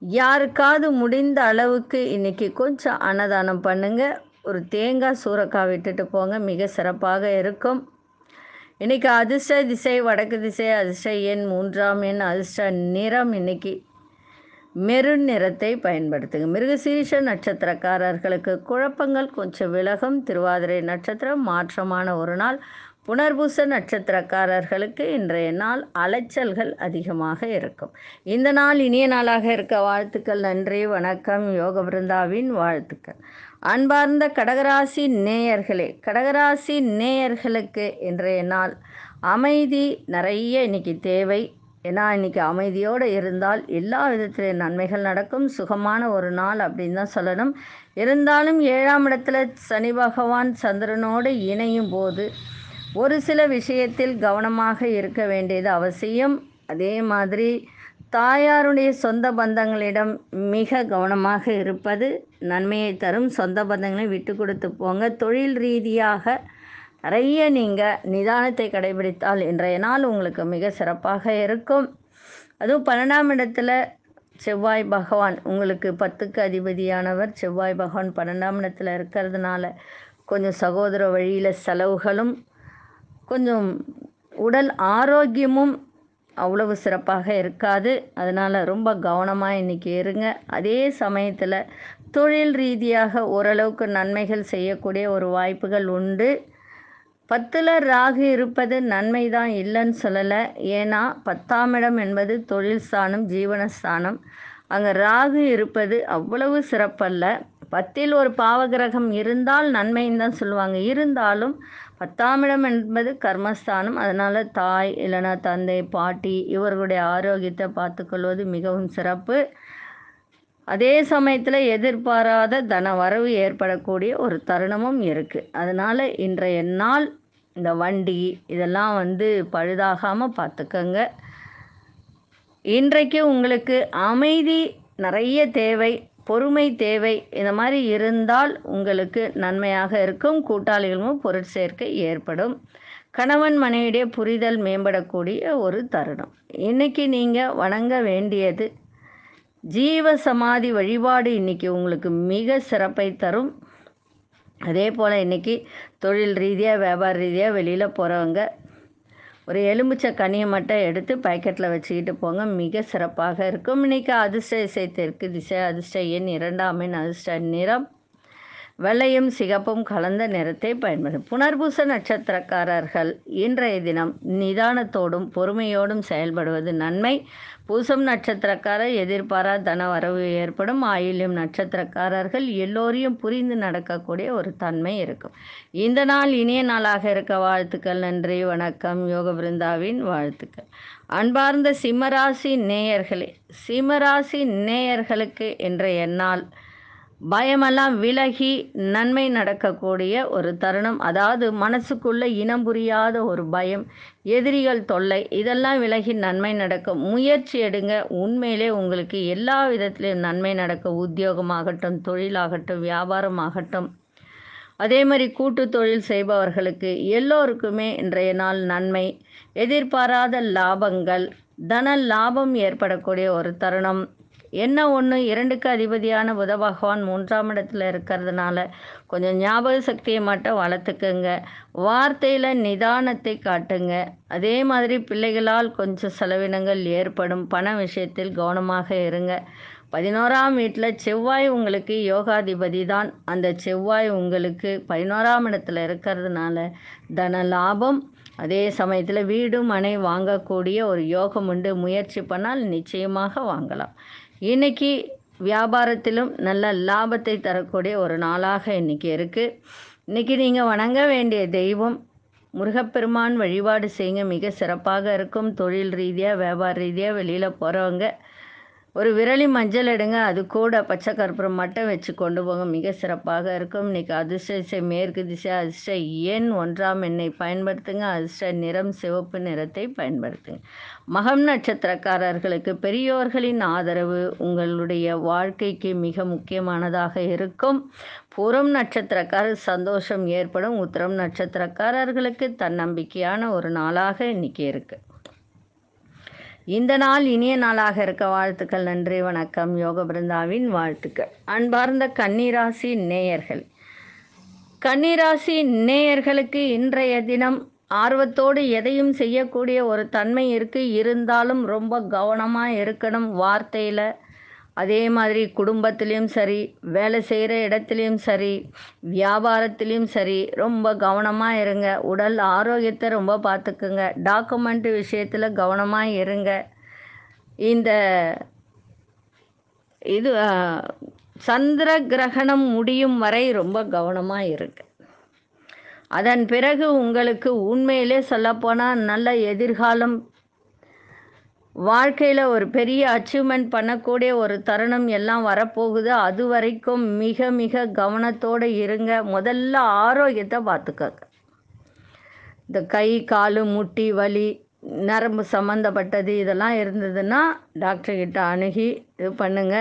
யாருக்காவது முடிந்த அளவுக்கு இன்றைக்கி கொஞ்சம் அன்னதானம் பண்ணுங்கள் ஒரு தேங்காய் சூறக்காய் விட்டுட்டு போங்க மிக சிறப்பாக இருக்கும் இன்றைக்கி அதிர்ஷ்ட திசை வடக்கு திசை அதிர்ஷ்ட எண் மூன்றாம் எண் அதிர்ஷ்ட நிறம் இன்னைக்கு மெருண் நிறத்தை பயன்படுத்துங்க மிருகசீரிஷ நட்சத்திரக்காரர்களுக்கு குழப்பங்கள் கொஞ்சம் விலகும் திருவாதிரை நட்சத்திரம் மாற்றமான ஒரு நாள் புனர்பூச நட்சத்திரக்காரர்களுக்கு இன்றைய நாள் அலைச்சல்கள் அதிகமாக இருக்கும் இந்த நாள் இனிய நாளாக இருக்க வாழ்த்துக்கள் நன்றி வணக்கம் யோக பிருந்தாவின் வாழ்த்துக்கள் அன்பார்ந்த கடகராசி நேயர்களே கடகராசி நேயர்களுக்கு இன்றைய நாள் அமைதி நிறைய இன்னைக்கு தேவை ஏன்னா இன்றைக்கி அமைதியோடு இருந்தால் எல்லா விதத்திலும் நன்மைகள் நடக்கும் சுகமான ஒரு நாள் அப்படின்னு தான் சொல்லணும் இருந்தாலும் ஏழாம் இடத்துல சனி பகவான் சந்திரனோடு இணையும் போது ஒரு சில விஷயத்தில் கவனமாக இருக்க வேண்டியது அவசியம் அதே மாதிரி தாயாருடைய சொந்த பந்தங்களிடம் மிக கவனமாக இருப்பது நன்மையை தரும் சொந்த பந்தங்களை விட்டு கொடுத்து போங்க தொழில் ரீதியாக நிறைய நீங்கள் நிதானத்தை கடைபிடித்தால் இன்றைய நாள் உங்களுக்கு மிக சிறப்பாக இருக்கும் அதுவும் பன்னெண்டாம் இடத்துல செவ்வாய் பகவான் உங்களுக்கு பத்துக்கு அதிபதியானவர் செவ்வாய் பகவான் பன்னெண்டாம் இடத்துல இருக்கிறதுனால கொஞ்சம் சகோதர வழியில் செலவுகளும் கொஞ்சம் உடல் ஆரோக்கியமும் அவ்வளவு சிறப்பாக இருக்காது அதனால் ரொம்ப கவனமாக இன்றைக்கி இருங்க அதே சமயத்தில் தொழில் ரீதியாக ஓரளவுக்கு நன்மைகள் செய்யக்கூடிய ஒரு வாய்ப்புகள் உண்டு பத்தில் ராகு இருப்பது நன்மை தான் இல்லைன்னு சொல்லலை ஏன்னா பத்தாம் இடம் என்பது தொழில் ஸ்தானம் ஜீவனஸ்தானம் அங்கே ராகு இருப்பது அவ்வளவு சிறப்பல்ல பத்தில் ஒரு பாவகிரகம் இருந்தால் நன்மைன்னு தான் சொல்லுவாங்க இருந்தாலும் பத்தாம் இடம் என்பது கர்மஸ்தானம் அதனால் தாய் இல்லைனா தந்தை பாட்டி இவர்களுடைய ஆரோக்கியத்தை பார்த்துக்கொள்வது மிகவும் சிறப்பு அதே சமயத்தில் எதிர்பாராத தன வரவு ஏற்படக்கூடிய ஒரு தருணமும் இருக்குது அதனால் இன்றைய நாள் இந்த வண்டி இதெல்லாம் வந்து பழுதாகாமல் பார்த்துக்கோங்க இன்றைக்கு உங்களுக்கு அமைதி நிறைய தேவை பொறுமை தேவை இந்த மாதிரி இருந்தால் உங்களுக்கு நன்மையாக இருக்கும் கூட்டாளிகளும் பொருட்சேர்க்கை ஏற்படும் கணவன் மனைவியுடைய புரிதல் மேம்படக்கூடிய ஒரு தருணம் இன்றைக்கி நீங்கள் வணங்க வேண்டியது ஜீவ சமாதி வழிபாடு இன்றைக்கி உங்களுக்கு மிக சிறப்பை தரும் அதே போல் இன்றைக்கி தொழில் ரீதியாக வியாபார ரீதியாக வெளியில் போகிறவங்க ஒரு எலுமிச்சை கனியை மட்டும் எடுத்து பாக்கெட்டில் வச்சுக்கிட்டு போங்க மிக சிறப்பாக இருக்கும் இன்றைக்கி அதிர்ஷ்ட இசை தெற்கு திசை அதிர்ஷ்ட எண் இரண்டாம் எண் அதிர்ஷ்ட நிறம் வெள்ளையும் சிகப்பும் கலந்த நிறத்தை பயன்படும் புனர்பூச நட்சத்திரக்காரர்கள் இன்றைய தினம் நிதானத்தோடும் பொறுமையோடும் செயல்படுவது நன்மை பூசம் நட்சத்திரக்காரர் எதிர்பாரா தன வரவு ஏற்படும் ஆயில்யம் நட்சத்திரக்காரர்கள் எல்லோரையும் புரிந்து நடக்கக்கூடிய ஒரு தன்மை இருக்கும் இந்த நாள் இனிய நாளாக இருக்க வாழ்த்துக்கள் நன்றி வணக்கம் யோக பிருந்தாவின் வாழ்த்துக்கள் அன்பார்ந்த சிம்மராசி நேயர்களே சிம்மராசி நேயர்களுக்கு இன்றைய நாள் பயமெல்லாம் விலகி நன்மை நடக்கக்கூடிய ஒரு தருணம் அதாவது மனசுக்குள்ள இனம் புரியாத ஒரு பயம் எதிரிகள் தொல்லை இதெல்லாம் விலகி நன்மை நடக்கும் முயற்சி எடுங்க உண்மையிலே உங்களுக்கு எல்லா விதத்திலையும் நன்மை நடக்கும் உத்தியோகமாகட்டும் தொழிலாகட்டும் வியாபாரமாகட்டும் அதே மாதிரி கூட்டு தொழில் செய்பவர்களுக்கு எல்லோருக்குமே இன்றைய நாள் நன்மை எதிர்பாராத லாபங்கள் தன லாபம் ஏற்படக்கூடிய ஒரு தருணம் என்ன ஒன்று இரண்டுக்கு அதிபதியான புத பகவான் மூன்றாம் இடத்துல இருக்கிறதுனால கொஞ்சம் ஞாபக சக்தியை மட்டும் வளர்த்துக்குங்க வார்த்தையில் நிதானத்தை காட்டுங்க அதே மாதிரி பிள்ளைகளால் கொஞ்சம் செலவினங்கள் ஏற்படும் பண விஷயத்தில் கவனமாக இருங்க பதினோராம் வீட்டில் செவ்வாய் உங்களுக்கு யோகாதிபதி தான் அந்த செவ்வாய் உங்களுக்கு பதினோராம் இடத்துல இருக்கிறதுனால தன லாபம் அதே சமயத்தில் வீடு மனை வாங்கக்கூடிய ஒரு யோகம் உண்டு முயற்சி பண்ணால் நிச்சயமாக வாங்கலாம் இன்னைக்கு வியாபாரத்திலும் நல்ல லாபத்தை தரக்கூடிய ஒரு நாளாக இன்றைக்கி இருக்குது இன்றைக்கி நீங்கள் வணங்க வேண்டிய தெய்வம் முருகப்பெருமான் வழிபாடு செய்யுங்க மிக சிறப்பாக இருக்கும் தொழில் ரீதியாக வியாபார ரீதியாக வெளியில் போகிறவங்க ஒரு விரலி மஞ்சள் எடுங்க அது கூட பச்சை கற்பூரம் மட்டும் வச்சு கொண்டு போங்க மிக சிறப்பாக இருக்கும் இன்றைக்கி அதிர்ஷ்ட திசை மேற்கு திசை அதிர்ஷ்ட எண் ஒன்றாம் எண்ணை பயன்படுத்துங்க அதிர்ஷ்ட நிறம் சிவப்பு நிறத்தை பயன்படுத்துங்க மகம் நட்சத்திரக்காரர்களுக்கு பெரியோர்களின் ஆதரவு உங்களுடைய வாழ்க்கைக்கு மிக முக்கியமானதாக இருக்கும் பூரம் நட்சத்திரக்காரர் சந்தோஷம் ஏற்படும் உத்திரம் நட்சத்திரக்காரர்களுக்கு தன்னம்பிக்கையான ஒரு நாளாக இன்றைக்கி இருக்குது இந்த நாள் இனிய நாளாக இருக்க வாழ்த்துக்கள் நன்றி வணக்கம் யோக பிருந்தாவின் வாழ்த்துக்கள் அன்பார்ந்த கன்னிராசி நேயர்கள் கன்னிராசி நேயர்களுக்கு இன்றைய தினம் ஆர்வத்தோடு எதையும் செய்யக்கூடிய ஒரு தன்மை இருக்குது இருந்தாலும் ரொம்ப கவனமாக இருக்கணும் வார்த்தையில் அதே மாதிரி குடும்பத்திலையும் சரி வேலை செய்கிற இடத்துலையும் சரி வியாபாரத்துலேயும் சரி ரொம்ப கவனமாக இருங்க உடல் ஆரோக்கியத்தை ரொம்ப பார்த்துக்குங்க டாக்குமெண்ட் விஷயத்தில் கவனமாக இருங்க இந்த இது அஹ், சந்திர கிரகணம் முடியும் வரை ரொம்ப கவனமாக இருங்க அதன் பிறகு உங்களுக்கு உண்மையிலே சொல்லப்போனால் நல்ல எதிர்காலம் வாழ்க்கையில் ஒரு பெரிய அச்சீவ்மெண்ட் பண்ணக்கூடிய ஒரு தருணம் எல்லாம் வரப்போகுது அது வரைக்கும் மிக மிக கவனத்தோடு இருங்க முதல்ல ஆரோக்கியத்தை பார்த்துக்கோங்க இந்த கை காலு முட்டி வலி நரம்பு சம்மந்தப்பட்டது இதெல்லாம் இருந்ததுன்னா டாக்டர்கிட்ட அணுகி இது பண்ணுங்க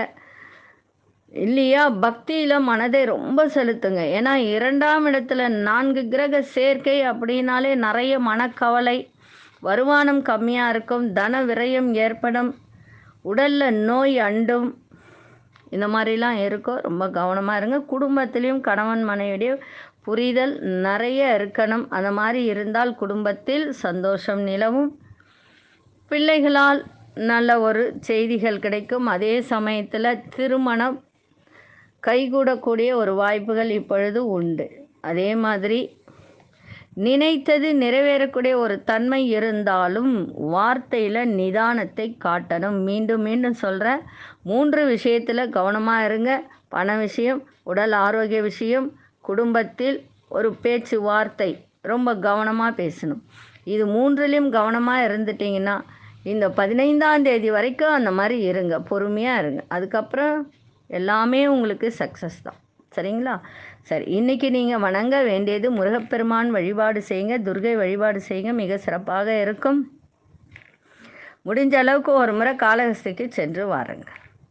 இல்லையா பக்தியில் மனதை ரொம்ப செலுத்துங்க ஏன்னா இரண்டாம் இடத்துல நான்கு கிரக சேர்க்கை அப்படின்னாலே நிறைய மனக்கவலை வருமானம் கம்மியாக இருக்கும் தன விரயம் ஏற்படும் உடலில் நோய் அண்டும் இந்த மாதிரிலாம் இருக்கும் ரொம்ப கவனமாக இருங்க குடும்பத்திலையும் கணவன் மனைவியுடைய புரிதல் நிறைய இருக்கணும் அந்த மாதிரி இருந்தால் குடும்பத்தில் சந்தோஷம் நிலவும் பிள்ளைகளால் நல்ல ஒரு செய்திகள் கிடைக்கும் அதே சமயத்தில் திருமணம் கைகூடக்கூடிய ஒரு வாய்ப்புகள் இப்பொழுது உண்டு அதே மாதிரி நினைத்தது நிறைவேறக்கூடிய ஒரு தன்மை இருந்தாலும் வார்த்தையில் நிதானத்தை காட்டணும் மீண்டும் மீண்டும் சொல்கிறேன் மூன்று விஷயத்தில் கவனமாக இருங்க பண விஷயம் உடல் ஆரோக்கிய விஷயம் குடும்பத்தில் ஒரு பேச்சு வார்த்தை ரொம்ப கவனமாக பேசணும் இது மூன்றுலேயும் கவனமாக இருந்துட்டிங்கன்னா இந்த பதினைந்தாம் தேதி வரைக்கும் அந்த மாதிரி இருங்க பொறுமையாக இருங்க அதுக்கப்புறம் எல்லாமே உங்களுக்கு சக்ஸஸ் தான் சரிங்களா சரி இன்றைக்கி நீங்கள் வணங்க வேண்டியது முருகப்பெருமான் வழிபாடு செய்யுங்க துர்கை வழிபாடு செய்யுங்க மிக சிறப்பாக இருக்கும் முடிஞ்ச அளவுக்கு ஒரு முறை காளஹஸ்திக்கு சென்று வாருங்க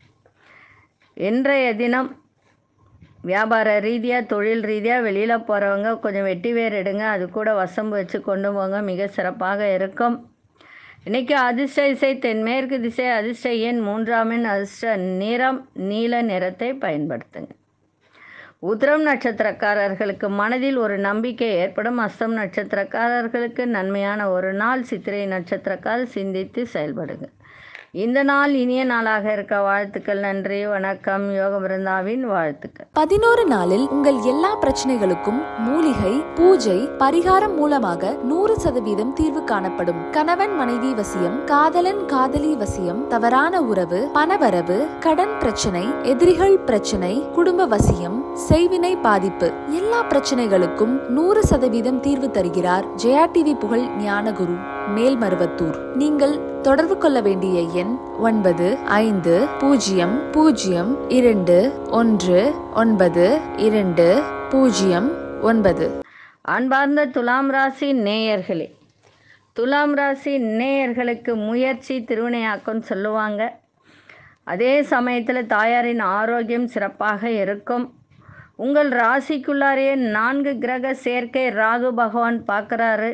இன்றைய தினம் வியாபார ரீதியாக தொழில் ரீதியாக வெளியில் போகிறவங்க கொஞ்சம் வெட்டி வேர் எடுங்க அது கூட வசம்பு வச்சு கொண்டு போங்க மிக சிறப்பாக இருக்கும் இன்றைக்கி அதிர்ஷ்ட திசை தென்மேற்கு திசை அதிர்ஷ்ட எண் மூன்றாம் எண் அதிர்ஷ்ட நிறம் நீல நிறத்தை பயன்படுத்துங்க உத்திரம் நட்சத்திரக்காரர்களுக்கு மனதில் ஒரு நம்பிக்கை ஏற்படும் அஸ்தம் நட்சத்திரக்காரர்களுக்கு நன்மையான ஒரு நாள் சித்திரை நட்சத்திரக்காரர் சிந்தித்து செயல்படுங்க இந்த நாள் இனிய நாளாக இருக்க வாழ்த்துக்கள் நன்றி வணக்கம் யோக பிருந்தாவின் வாழ்த்துக்கள் பதினோரு நாளில் உங்கள் எல்லா பிரச்சனைகளுக்கும் மூலிகை பூஜை பரிகாரம் மூலமாக நூறு சதவீதம் தீர்வு காணப்படும் கணவன் மனைவி வசியம் காதலன் காதலி வசியம் தவறான உறவு பணவரவு கடன் பிரச்சனை எதிரிகள் பிரச்சனை குடும்ப வசியம் செய்வினை பாதிப்பு எல்லா பிரச்சனைகளுக்கும் நூறு சதவீதம் தீர்வு தருகிறார் ஜெயா டிவி புகழ் ஞானகுரு மேல்மருவத்தூர் நீங்கள் தொடர்பு கொள்ள வேண்டிய எண் ஒன்பது ஐந்து பூஜ்ஜியம் பூஜ்ஜியம் இரண்டு ஒன்று ஒன்பது இரண்டு பூஜ்ஜியம் ஒன்பது அன்பார்ந்த துலாம் ராசி நேயர்களே துலாம் ராசி நேயர்களுக்கு முயற்சி திருவினையாக்கம் சொல்லுவாங்க அதே சமயத்தில் தாயாரின் ஆரோக்கியம் சிறப்பாக இருக்கும் உங்கள் ராசிக்குள்ளாரையே நான்கு கிரக சேர்க்கை ராகு பகவான் பார்க்குறாரு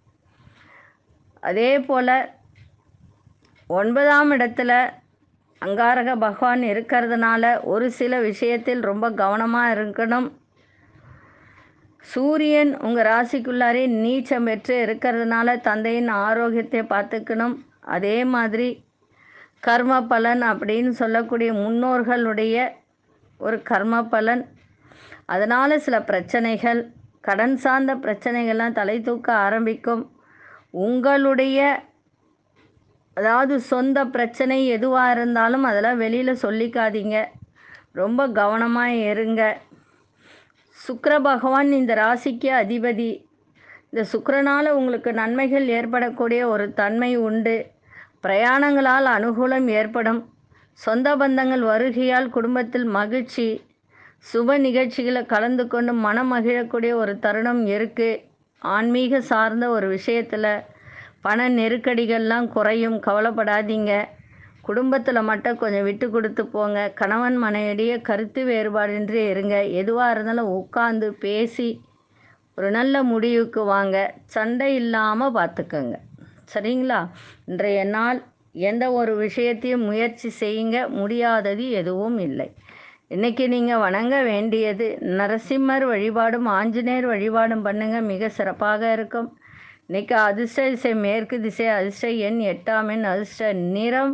அதே போல் ஒன்பதாம் இடத்துல அங்காரக பகவான் இருக்கிறதுனால ஒரு சில விஷயத்தில் ரொம்ப கவனமாக இருக்கணும் சூரியன் உங்கள் ராசிக்குள்ளாரே நீச்சம் பெற்று இருக்கிறதுனால தந்தையின் ஆரோக்கியத்தை பார்த்துக்கணும் அதே மாதிரி கர்ம பலன் அப்படின்னு சொல்லக்கூடிய முன்னோர்களுடைய ஒரு கர்ம பலன் அதனால் சில பிரச்சனைகள் கடன் சார்ந்த பிரச்சனைகள்லாம் தலை தூக்க ஆரம்பிக்கும் உங்களுடைய அதாவது சொந்த பிரச்சனை எதுவாக இருந்தாலும் அதெல்லாம் வெளியில் சொல்லிக்காதீங்க ரொம்ப கவனமாக இருங்க சுக்கிர பகவான் இந்த ராசிக்கு அதிபதி இந்த சுக்கிரனால் உங்களுக்கு நன்மைகள் ஏற்படக்கூடிய ஒரு தன்மை உண்டு பிரயாணங்களால் அனுகூலம் ஏற்படும் சொந்த பந்தங்கள் வருகையால் குடும்பத்தில் மகிழ்ச்சி சுப நிகழ்ச்சிகளை கலந்து கொண்டு மனம் மகிழக்கூடிய ஒரு தருணம் இருக்குது ஆன்மீக சார்ந்த ஒரு விஷயத்தில் பண நெருக்கடிகள்லாம் குறையும் கவலைப்படாதீங்க குடும்பத்தில் மட்டும் கொஞ்சம் விட்டு கொடுத்து போங்க கணவன் மனைவிடையே கருத்து வேறுபாடின்றி இருங்க எதுவாக இருந்தாலும் உட்காந்து பேசி ஒரு நல்ல முடிவுக்கு வாங்க சண்டை இல்லாமல் பார்த்துக்கோங்க சரிங்களா இன்றைய நாள் எந்த ஒரு விஷயத்தையும் முயற்சி செய்யுங்க முடியாதது எதுவும் இல்லை இன்னைக்கு நீங்கள் வணங்க வேண்டியது நரசிம்மர் வழிபாடும் ஆஞ்சநேயர் வழிபாடும் பண்ணுங்க மிக சிறப்பாக இருக்கும் இன்னைக்கு அதிர்ஷ்ட திசை மேற்கு திசை அதிர்ஷ்ட எண் எட்டாம் எண் அதிர்ஷ்ட நிறம்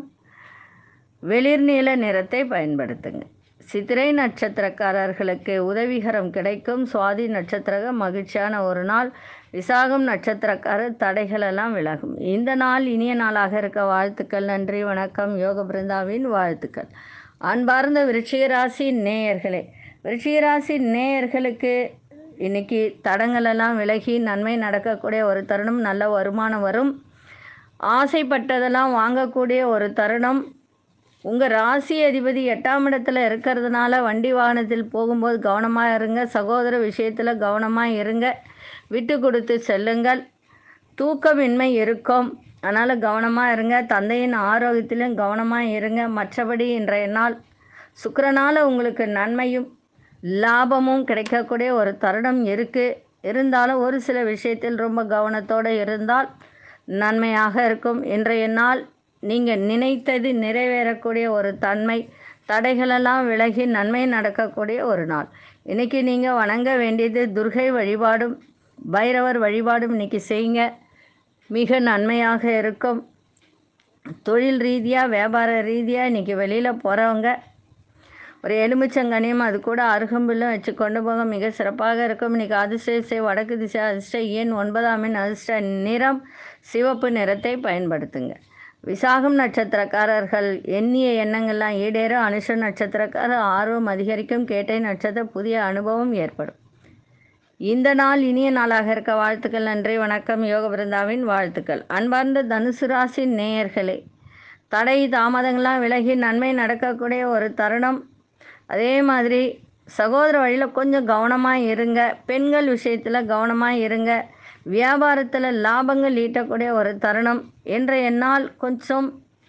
வெளிர் நீல நிறத்தை பயன்படுத்துங்க சித்திரை நட்சத்திரக்காரர்களுக்கு உதவிகரம் கிடைக்கும் சுவாதி நட்சத்திர மகிழ்ச்சியான ஒரு நாள் விசாகம் நட்சத்திரக்காரர் தடைகளெல்லாம் விலகும் இந்த நாள் இனிய நாளாக இருக்க வாழ்த்துக்கள் நன்றி வணக்கம் யோக பிருந்தாவின் வாழ்த்துக்கள் அன்பார்ந்த விருச்சிக ராசி நேயர்களே விருச்சிக ராசி நேயர்களுக்கு இன்னைக்கு தடங்களெல்லாம் விலகி நன்மை நடக்கக்கூடிய ஒரு தருணம் நல்ல வருமானம் வரும் ஆசைப்பட்டதெல்லாம் வாங்கக்கூடிய ஒரு தருணம் உங்கள் ராசி அதிபதி எட்டாம் இடத்துல இருக்கிறதுனால வண்டி வாகனத்தில் போகும்போது கவனமாக இருங்க சகோதர விஷயத்தில் கவனமாக இருங்க விட்டு கொடுத்து செல்லுங்கள் தூக்கமின்மை இருக்கும் அதனால் கவனமாக இருங்க தந்தையின் ஆரோக்கியத்திலும் கவனமாக இருங்க மற்றபடி இன்றைய நாள் சுக்கிரனால உங்களுக்கு நன்மையும் லாபமும் கிடைக்கக்கூடிய ஒரு தருணம் இருக்குது இருந்தாலும் ஒரு சில விஷயத்தில் ரொம்ப கவனத்தோடு இருந்தால் நன்மையாக இருக்கும் இன்றைய நாள் நீங்கள் நினைத்தது நிறைவேறக்கூடிய ஒரு தன்மை தடைகளெல்லாம் விலகி நன்மை நடக்கக்கூடிய ஒரு நாள் இன்றைக்கி நீங்கள் வணங்க வேண்டியது துர்கை வழிபாடும் பைரவர் வழிபாடும் இன்றைக்கி செய்யுங்க மிக நன்மையாக இருக்கும் தொழில் ரீதியாக வியாபார ரீதியாக இன்றைக்கி வெளியில் போகிறவங்க ஒரு எலுமிச்சங்கனியும் அது கூட அருகம்புல்லும் வச்சு கொண்டு போக மிக சிறப்பாக இருக்கும் இன்றைக்கி அதிர்ஷ்ட திசை வடக்கு திசை அதிர்ஷ்ட எண் ஒன்பதாம் எண் அதிர்ஷ்ட நிறம் சிவப்பு நிறத்தை பயன்படுத்துங்க விசாகம் நட்சத்திரக்காரர்கள் எண்ணிய எண்ணங்கள்லாம் ஈடேறும் அனுஷ நட்சத்திரக்காரர் ஆர்வம் அதிகரிக்கும் கேட்டை நட்சத்திர புதிய அனுபவம் ஏற்படும் இந்த நாள் இனிய நாளாக இருக்க வாழ்த்துக்கள் நன்றி வணக்கம் யோக பிருந்தாவின் வாழ்த்துக்கள் அன்பார்ந்த தனுசு ராசி நேயர்களே தடை தாமதங்கள்லாம் விலகி நன்மை நடக்கக்கூடிய ஒரு தருணம் அதே மாதிரி சகோதர வழியில் கொஞ்சம் கவனமாக இருங்க பெண்கள் விஷயத்தில் கவனமாக இருங்க வியாபாரத்தில் லாபங்கள் ஈட்டக்கூடிய ஒரு தருணம் இன்றைய நாள் கொஞ்சம்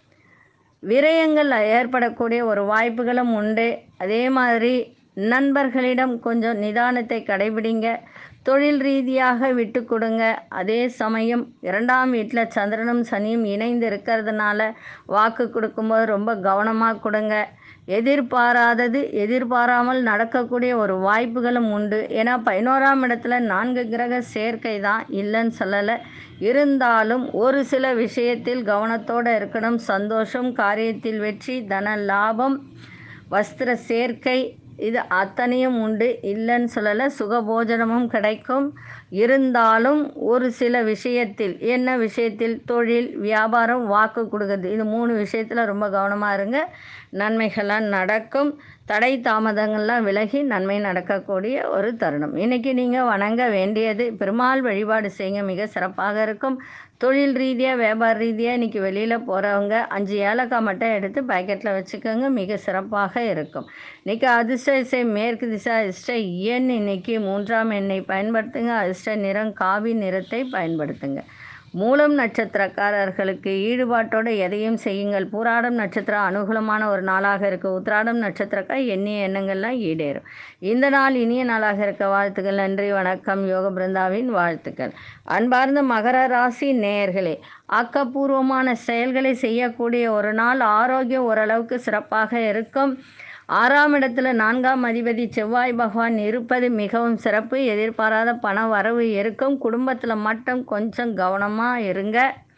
விரயங்கள் ஏற்படக்கூடிய ஒரு வாய்ப்புகளும் உண்டு அதே மாதிரி நண்பர்களிடம் கொஞ்சம் நிதானத்தை கடைபிடிங்க தொழில் ரீதியாக விட்டு கொடுங்க அதே சமயம் இரண்டாம் வீட்டில் சந்திரனும் சனியும் இணைந்து இருக்கிறதுனால வாக்கு கொடுக்கும்போது ரொம்ப கவனமாக கொடுங்க எதிர்பாராதது எதிர்பாராமல் நடக்கக்கூடிய ஒரு வாய்ப்புகளும் உண்டு ஏன்னா பதினோராம் இடத்துல நான்கு கிரக சேர்க்கை தான் இல்லைன்னு சொல்லலை இருந்தாலும் ஒரு சில விஷயத்தில் கவனத்தோடு இருக்கணும் சந்தோஷம் காரியத்தில் வெற்றி தன லாபம் வஸ்திர சேர்க்கை இது அத்தனையும் உண்டு இல்லைன்னு சொல்லலை சுகபோஜனமும் கிடைக்கும் இருந்தாலும் ஒரு சில விஷயத்தில் என்ன விஷயத்தில் தொழில் வியாபாரம் வாக்கு கொடுக்குறது இது மூணு விஷயத்தில் ரொம்ப கவனமாக இருங்க நன்மைகள்லாம் நடக்கும் தடை தாமதங்கள்லாம் விலகி நன்மை நடக்கக்கூடிய ஒரு தருணம் இன்றைக்கி நீங்கள் வணங்க வேண்டியது பெருமாள் வழிபாடு செய்யுங்க மிக சிறப்பாக இருக்கும் தொழில் ரீதியாக வியாபார ரீதியாக இன்றைக்கி வெளியில் போகிறவங்க அஞ்சு ஏலக்காய் மட்டும் எடுத்து பாக்கெட்டில் வச்சுக்கோங்க மிக சிறப்பாக இருக்கும் இன்றைக்கி அதிர்ஷ்ட இசை மேற்கு திசை அதிர்ஷ்ட எண் இன்னைக்கு மூன்றாம் எண்ணை பயன்படுத்துங்க அதிர்ஷ்ட நிறம் காவி நிறத்தை பயன்படுத்துங்க மூலம் நட்சத்திரக்காரர்களுக்கு ஈடுபாட்டோடு எதையும் செய்யுங்கள் பூராடம் நட்சத்திரம் அனுகூலமான ஒரு நாளாக இருக்குது உத்திராடம் நட்சத்திரக்கா எண்ணிய எண்ணங்கள்லாம் ஈடேறும் இந்த நாள் இனிய நாளாக இருக்க வாழ்த்துக்கள் நன்றி வணக்கம் யோக பிருந்தாவின் வாழ்த்துக்கள் அன்பார்ந்த மகர ராசி நேயர்களே ஆக்கப்பூர்வமான செயல்களை செய்யக்கூடிய ஒரு நாள் ஆரோக்கியம் ஓரளவுக்கு சிறப்பாக இருக்கும் ஆறாம் இடத்துல நான்காம் அதிபதி செவ்வாய் பகவான் இருப்பது மிகவும் சிறப்பு எதிர்பாராத பண வரவு இருக்கும் குடும்பத்தில் மட்டும் கொஞ்சம் கவனமாக இருங்க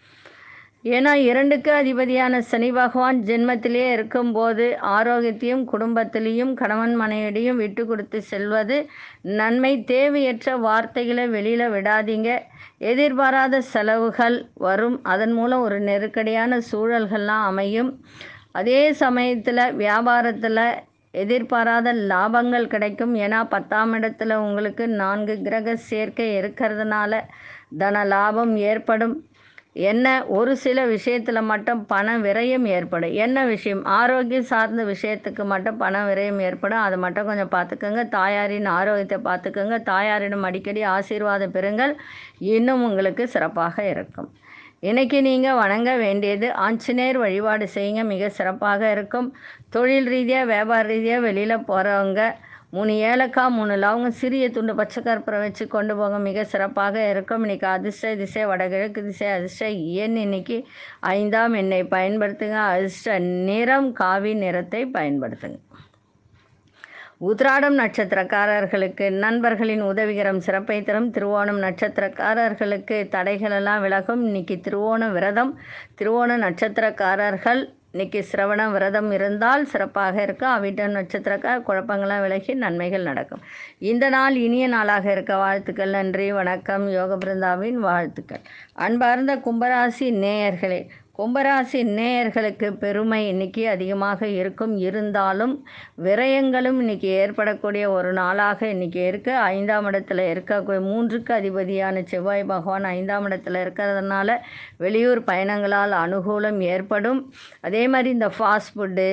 ஏன்னா இரண்டுக்கு அதிபதியான சனி பகவான் ஜென்மத்திலே இருக்கும்போது ஆரோக்கியத்தையும் குடும்பத்திலையும் கணவன் மனைவிடையும் விட்டு கொடுத்து செல்வது நன்மை தேவையற்ற வார்த்தைகளை வெளியில் விடாதீங்க எதிர்பாராத செலவுகள் வரும் அதன் மூலம் ஒரு நெருக்கடியான சூழல்கள்லாம் அமையும் அதே சமயத்தில் வியாபாரத்தில் எதிர்பாராத லாபங்கள் கிடைக்கும் ஏன்னா பத்தாம் இடத்துல உங்களுக்கு நான்கு கிரக சேர்க்கை இருக்கிறதுனால தன லாபம் ஏற்படும் என்ன ஒரு சில விஷயத்தில் மட்டும் பண விரயம் ஏற்படும் என்ன விஷயம் ஆரோக்கியம் சார்ந்த விஷயத்துக்கு மட்டும் பண விரயம் ஏற்படும் அதை மட்டும் கொஞ்சம் பார்த்துக்கோங்க தாயாரின் ஆரோக்கியத்தை பார்த்துக்கோங்க தாயாரிடம் அடிக்கடி ஆசீர்வாதம் பெறுங்கள் இன்னும் உங்களுக்கு சிறப்பாக இருக்கும் இன்னைக்கு நீங்கள் வணங்க வேண்டியது ஆஞ்சநேயர் வழிபாடு செய்யுங்க மிக சிறப்பாக இருக்கும் தொழில் ரீதியாக வியாபார ரீதியாக வெளியில் போகிறவங்க மூணு ஏலக்காய் மூணு லவங்கம் சிறிய துண்டு பச்சை கற்பூரம் வச்சு கொண்டு போங்க மிக சிறப்பாக இருக்கும் இன்றைக்கி அதிர்ஷ்ட திசை வடகிழக்கு திசை அதிர்ஷ்ட எண் இன்னைக்கு ஐந்தாம் எண்ணை பயன்படுத்துங்க அதிர்ஷ்ட நிறம் காவி நிறத்தை பயன்படுத்துங்க உத்ராடம் நட்சத்திரக்காரர்களுக்கு நண்பர்களின் உதவிகரம் சிறப்பை தரும் திருவோணம் நட்சத்திரக்காரர்களுக்கு தடைகளெல்லாம் விலகும் இன்னைக்கு திருவோண விரதம் திருவோண நட்சத்திரக்காரர்கள் இன்னைக்கு சிரவண விரதம் இருந்தால் சிறப்பாக இருக்கும் அவிட்டம் நட்சத்திரக்கார் குழப்பங்களாம் விலகி நன்மைகள் நடக்கும் இந்த நாள் இனிய நாளாக இருக்க வாழ்த்துக்கள் நன்றி வணக்கம் யோக பிருந்தாவின் வாழ்த்துக்கள் அன்பார்ந்த கும்பராசி நேயர்களே கும்பராசி நேயர்களுக்கு பெருமை இன்னைக்கு அதிகமாக இருக்கும் இருந்தாலும் விரயங்களும் இன்னைக்கு ஏற்படக்கூடிய ஒரு நாளாக இன்னைக்கு இருக்கு ஐந்தாம் இடத்துல இருக்க மூன்றுக்கு அதிபதியான செவ்வாய் பகவான் ஐந்தாம் இடத்துல இருக்கிறதுனால வெளியூர் பயணங்களால் அனுகூலம் ஏற்படும் அதே மாதிரி இந்த ஃபாஸ்ட் ஃபுட்டு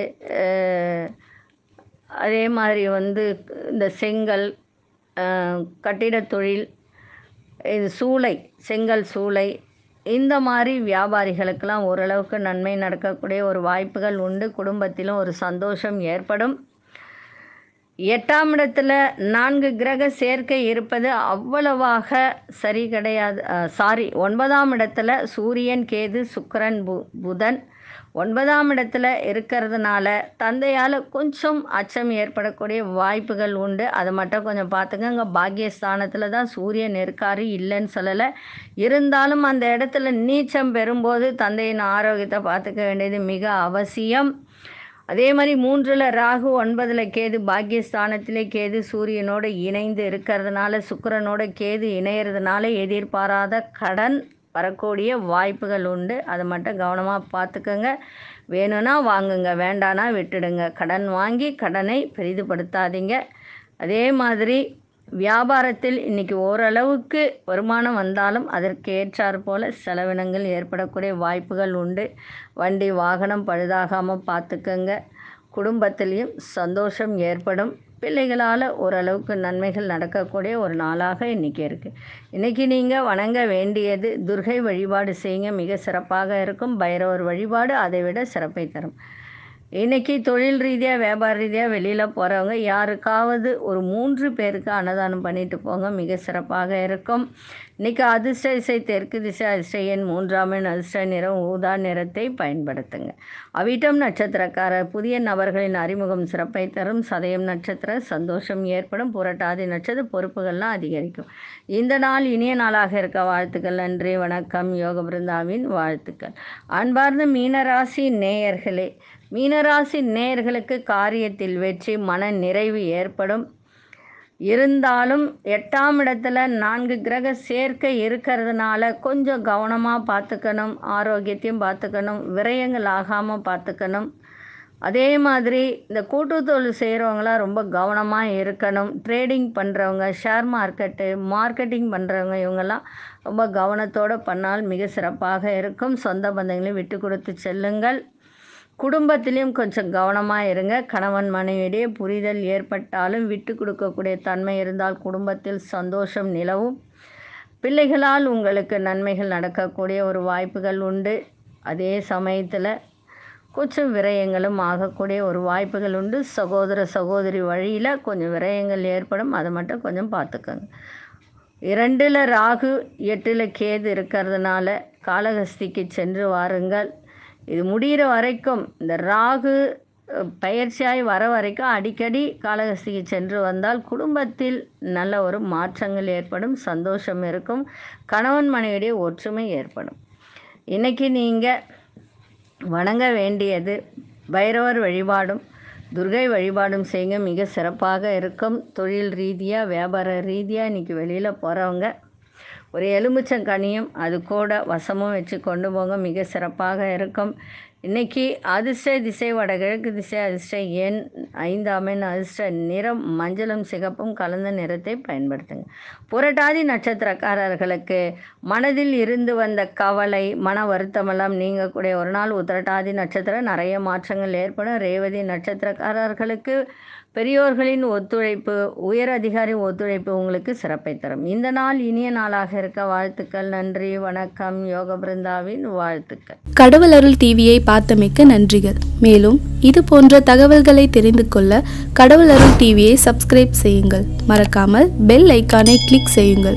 அதே மாதிரி வந்து இந்த செங்கல் அஹ், கட்டிடத் தொழில் இது சூளை செங்கல் சூளை இந்த மாதிரி வியாபாரிகளுக்கெல்லாம் ஓரளவுக்கு நன்மை நடக்கக்கூடிய ஒரு வாய்ப்புகள் உண்டு குடும்பத்திலும் ஒரு சந்தோஷம் ஏற்படும் எட்டாம் இடத்துல நான்கு கிரக சேர்க்கை இருப்பது அவ்வளவாக சரி கிடையாது சாரி ஒன்பதாம் இடத்துல சூரியன் கேது சுக்கிரன் பு புதன் ஒன்பதாம் இடத்துல இருக்கிறதுனால தந்தையால் கொஞ்சம் அச்சம் ஏற்படக்கூடிய வாய்ப்புகள் உண்டு அதை மட்டும் கொஞ்சம் பார்த்துக்கங்க பாக்கியஸ்தானத்தில் தான் சூரியன் இருக்காரு இல்லைன்னு சொல்லலை இருந்தாலும் அந்த இடத்துல நீச்சம் பெறும்போது தந்தையின் ஆரோக்கியத்தை பார்த்துக்க வேண்டியது மிக அவசியம் அதே மாதிரி மூன்றில் ராகு ஒன்பதில் கேது பாக்கியஸ்தானத்திலே கேது சூரியனோடு இணைந்து இருக்கிறதுனால சுக்கிரனோட கேது இணையறதுனால எதிர்பாராத கடன் வரக்கூடிய வாய்ப்புகள் உண்டு அதை மட்டும் கவனமாக பார்த்துக்கோங்க வேணும்னா வாங்குங்க வேண்டானா விட்டுடுங்க கடன் வாங்கி கடனை பெரிதுபடுத்தாதீங்க அதே மாதிரி வியாபாரத்தில் இன்னைக்கு ஓரளவுக்கு வருமானம் வந்தாலும் அதற்கு ஏற்றாற் போல செலவினங்கள் ஏற்படக்கூடிய வாய்ப்புகள் உண்டு வண்டி வாகனம் பழுதாகாமல் பார்த்துக்கங்க குடும்பத்திலையும் சந்தோஷம் ஏற்படும் பிள்ளைகளால் ஓரளவுக்கு நன்மைகள் நடக்கக்கூடிய ஒரு நாளாக இன்றைக்கி இருக்குது இன்றைக்கி நீங்கள் வணங்க வேண்டியது துர்கை வழிபாடு செய்யுங்க மிக சிறப்பாக இருக்கும் பைரவர் வழிபாடு அதை விட சிறப்பை தரும் இன்றைக்கி தொழில் ரீதியாக வியாபார ரீதியாக வெளியில் போகிறவங்க யாருக்காவது ஒரு மூன்று பேருக்கு அன்னதானம் பண்ணிட்டு போங்க மிக சிறப்பாக இருக்கும் இன்றைக்கி அதிர்ஷ்ட திசை தெற்கு திசை அதிர்ஷ்ட எண் மூன்றாம் எண் அதிர்ஷ்ட நிறம் ஊதா நிறத்தை பயன்படுத்துங்க அவிட்டம் நட்சத்திரக்காரர் புதிய நபர்களின் அறிமுகம் சிறப்பை தரும் சதயம் நட்சத்திர சந்தோஷம் ஏற்படும் புரட்டாதி நட்சத்திர பொறுப்புகள்லாம் அதிகரிக்கும் இந்த நாள் இனிய நாளாக இருக்க வாழ்த்துக்கள் நன்றி வணக்கம் யோக பிருந்தாவின் வாழ்த்துக்கள் அன்பார்ந்த மீனராசி நேயர்களே மீனராசி நேயர்களுக்கு காரியத்தில் வெற்றி மன நிறைவு ஏற்படும் இருந்தாலும் எட்டாம் இடத்துல நான்கு கிரக சேர்க்கை இருக்கிறதுனால கொஞ்சம் கவனமாக பார்த்துக்கணும் ஆரோக்கியத்தையும் பார்த்துக்கணும் விரயங்கள் ஆகாமல் பார்த்துக்கணும் அதே மாதிரி இந்த கூட்டுத்தொழில் செய்கிறவங்களாம் ரொம்ப கவனமாக இருக்கணும் ட்ரேடிங் பண்ணுறவங்க ஷேர் மார்க்கெட்டு மார்க்கெட்டிங் பண்ணுறவங்க இவங்கெல்லாம் ரொம்ப கவனத்தோடு பண்ணால் மிக சிறப்பாக இருக்கும் சொந்த பந்தங்களையும் விட்டு கொடுத்து செல்லுங்கள் குடும்பத்திலையும் கொஞ்சம் கவனமாக இருங்க கணவன் மனைவியிடையே புரிதல் ஏற்பட்டாலும் விட்டு கொடுக்கக்கூடிய தன்மை இருந்தால் குடும்பத்தில் சந்தோஷம் நிலவும் பிள்ளைகளால் உங்களுக்கு நன்மைகள் நடக்கக்கூடிய ஒரு வாய்ப்புகள் உண்டு அதே சமயத்தில் கொஞ்சம் விரயங்களும் ஆகக்கூடிய ஒரு வாய்ப்புகள் உண்டு சகோதர சகோதரி வழியில் கொஞ்சம் விரயங்கள் ஏற்படும் அதை மட்டும் கொஞ்சம் பார்த்துக்கோங்க இரண்டில் ராகு எட்டில் கேது இருக்கிறதுனால காளகஸ்திக்கு சென்று வாருங்கள் இது முடிகிற வரைக்கும் இந்த ராகு அஹ், பயிற்சியாகி வர வரைக்கும் அடிக்கடி காளகஸ்திக்கு சென்று வந்தால் குடும்பத்தில் நல்ல ஒரு மாற்றங்கள் ஏற்படும் சந்தோஷம் இருக்கும் கணவன் மனைவியிடையே ஒற்றுமை ஏற்படும் இன்னைக்கு நீங்கள் வணங்க வேண்டியது பைரவர் வழிபாடும் துர்கை வழிபாடும் செய்யுங்க மிக சிறப்பாக இருக்கும் தொழில் ரீதியாக வியாபார ரீதியாக இன்றைக்கி வெளியில் போகிறவங்க ஒரு எலுமிச்சங்கனியும் அது கூட வசமும் வச்சு கொண்டு போங்க மிக சிறப்பாக இருக்கும் இன்றைக்கி அதிர்ஷ்ட திசை வடகிழக்கு திசை அதிர்ஷ்ட எண் ஐந்தாம் எண் அதிர்ஷ்ட நிறம் மஞ்சளும் சிகப்பும் கலந்த நிறத்தை பயன்படுத்துங்க புரட்டாதி நட்சத்திரக்காரர்களுக்கு மனதில் இருந்து வந்த கவலை மன வருத்தமெல்லாம் நீங்கக்கூடிய ஒரு நாள் உத்திரட்டாதி நட்சத்திரம் நிறைய மாற்றங்கள் ஏற்படும் ரேவதி நட்சத்திரக்காரர்களுக்கு பெரியோர்களின் ஒத்துழைப்பு உயர் அதிகாரி ஒத்துழைப்பு உங்களுக்கு சிறப்பை தரும் இந்த நாள் இனிய நாளாக இருக்க வாழ்த்துக்கள் நன்றி வணக்கம் யோக பிருந்தாவின் வாழ்த்துக்கள் கடவுள் அருள் டிவியை பார்த்தமைக்க நன்றிகள் மேலும் இது போன்ற தகவல்களை தெரிந்து கொள்ள கடவுள் அருள் டிவியை சப்ஸ்கிரைப் செய்யுங்கள் மறக்காமல் பெல் ஐக்கானை கிளிக் செய்யுங்கள்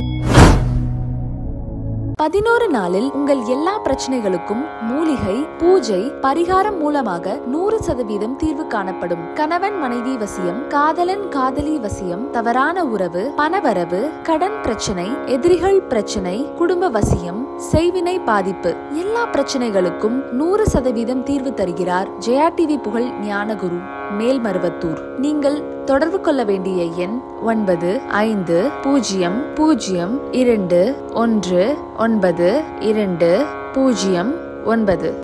பதினோரு நாளில் உங்கள் எல்லா பிரச்சனைகளுக்கும் மூலிகை பூஜை பரிகாரம் மூலமாக நூறு சதவீதம் தீர்வு காணப்படும் கணவன் மனைவி வசியம் காதலன் காதலி வசியம் தவறான உறவு பணவரவு கடன் பிரச்சனை எதிரிகள் பிரச்சனை குடும்ப வசியம் செய்வினை பாதிப்பு எல்லா பிரச்சனைகளுக்கும் நூறு சதவீதம் தீர்வு தருகிறார் ஜெயா டிவி புகழ் ஞானகுரு மேல்மருவத்தூர் நீங்கள் தொடர்பு கொள்ள வேண்டிய எண் ஒன்பது ஐந்து பூஜ்ஜியம் பூஜ்ஜியம் இரண்டு ஒன்று ஒன்பது இரண்டு பூஜ்ஜியம் ஒன்பது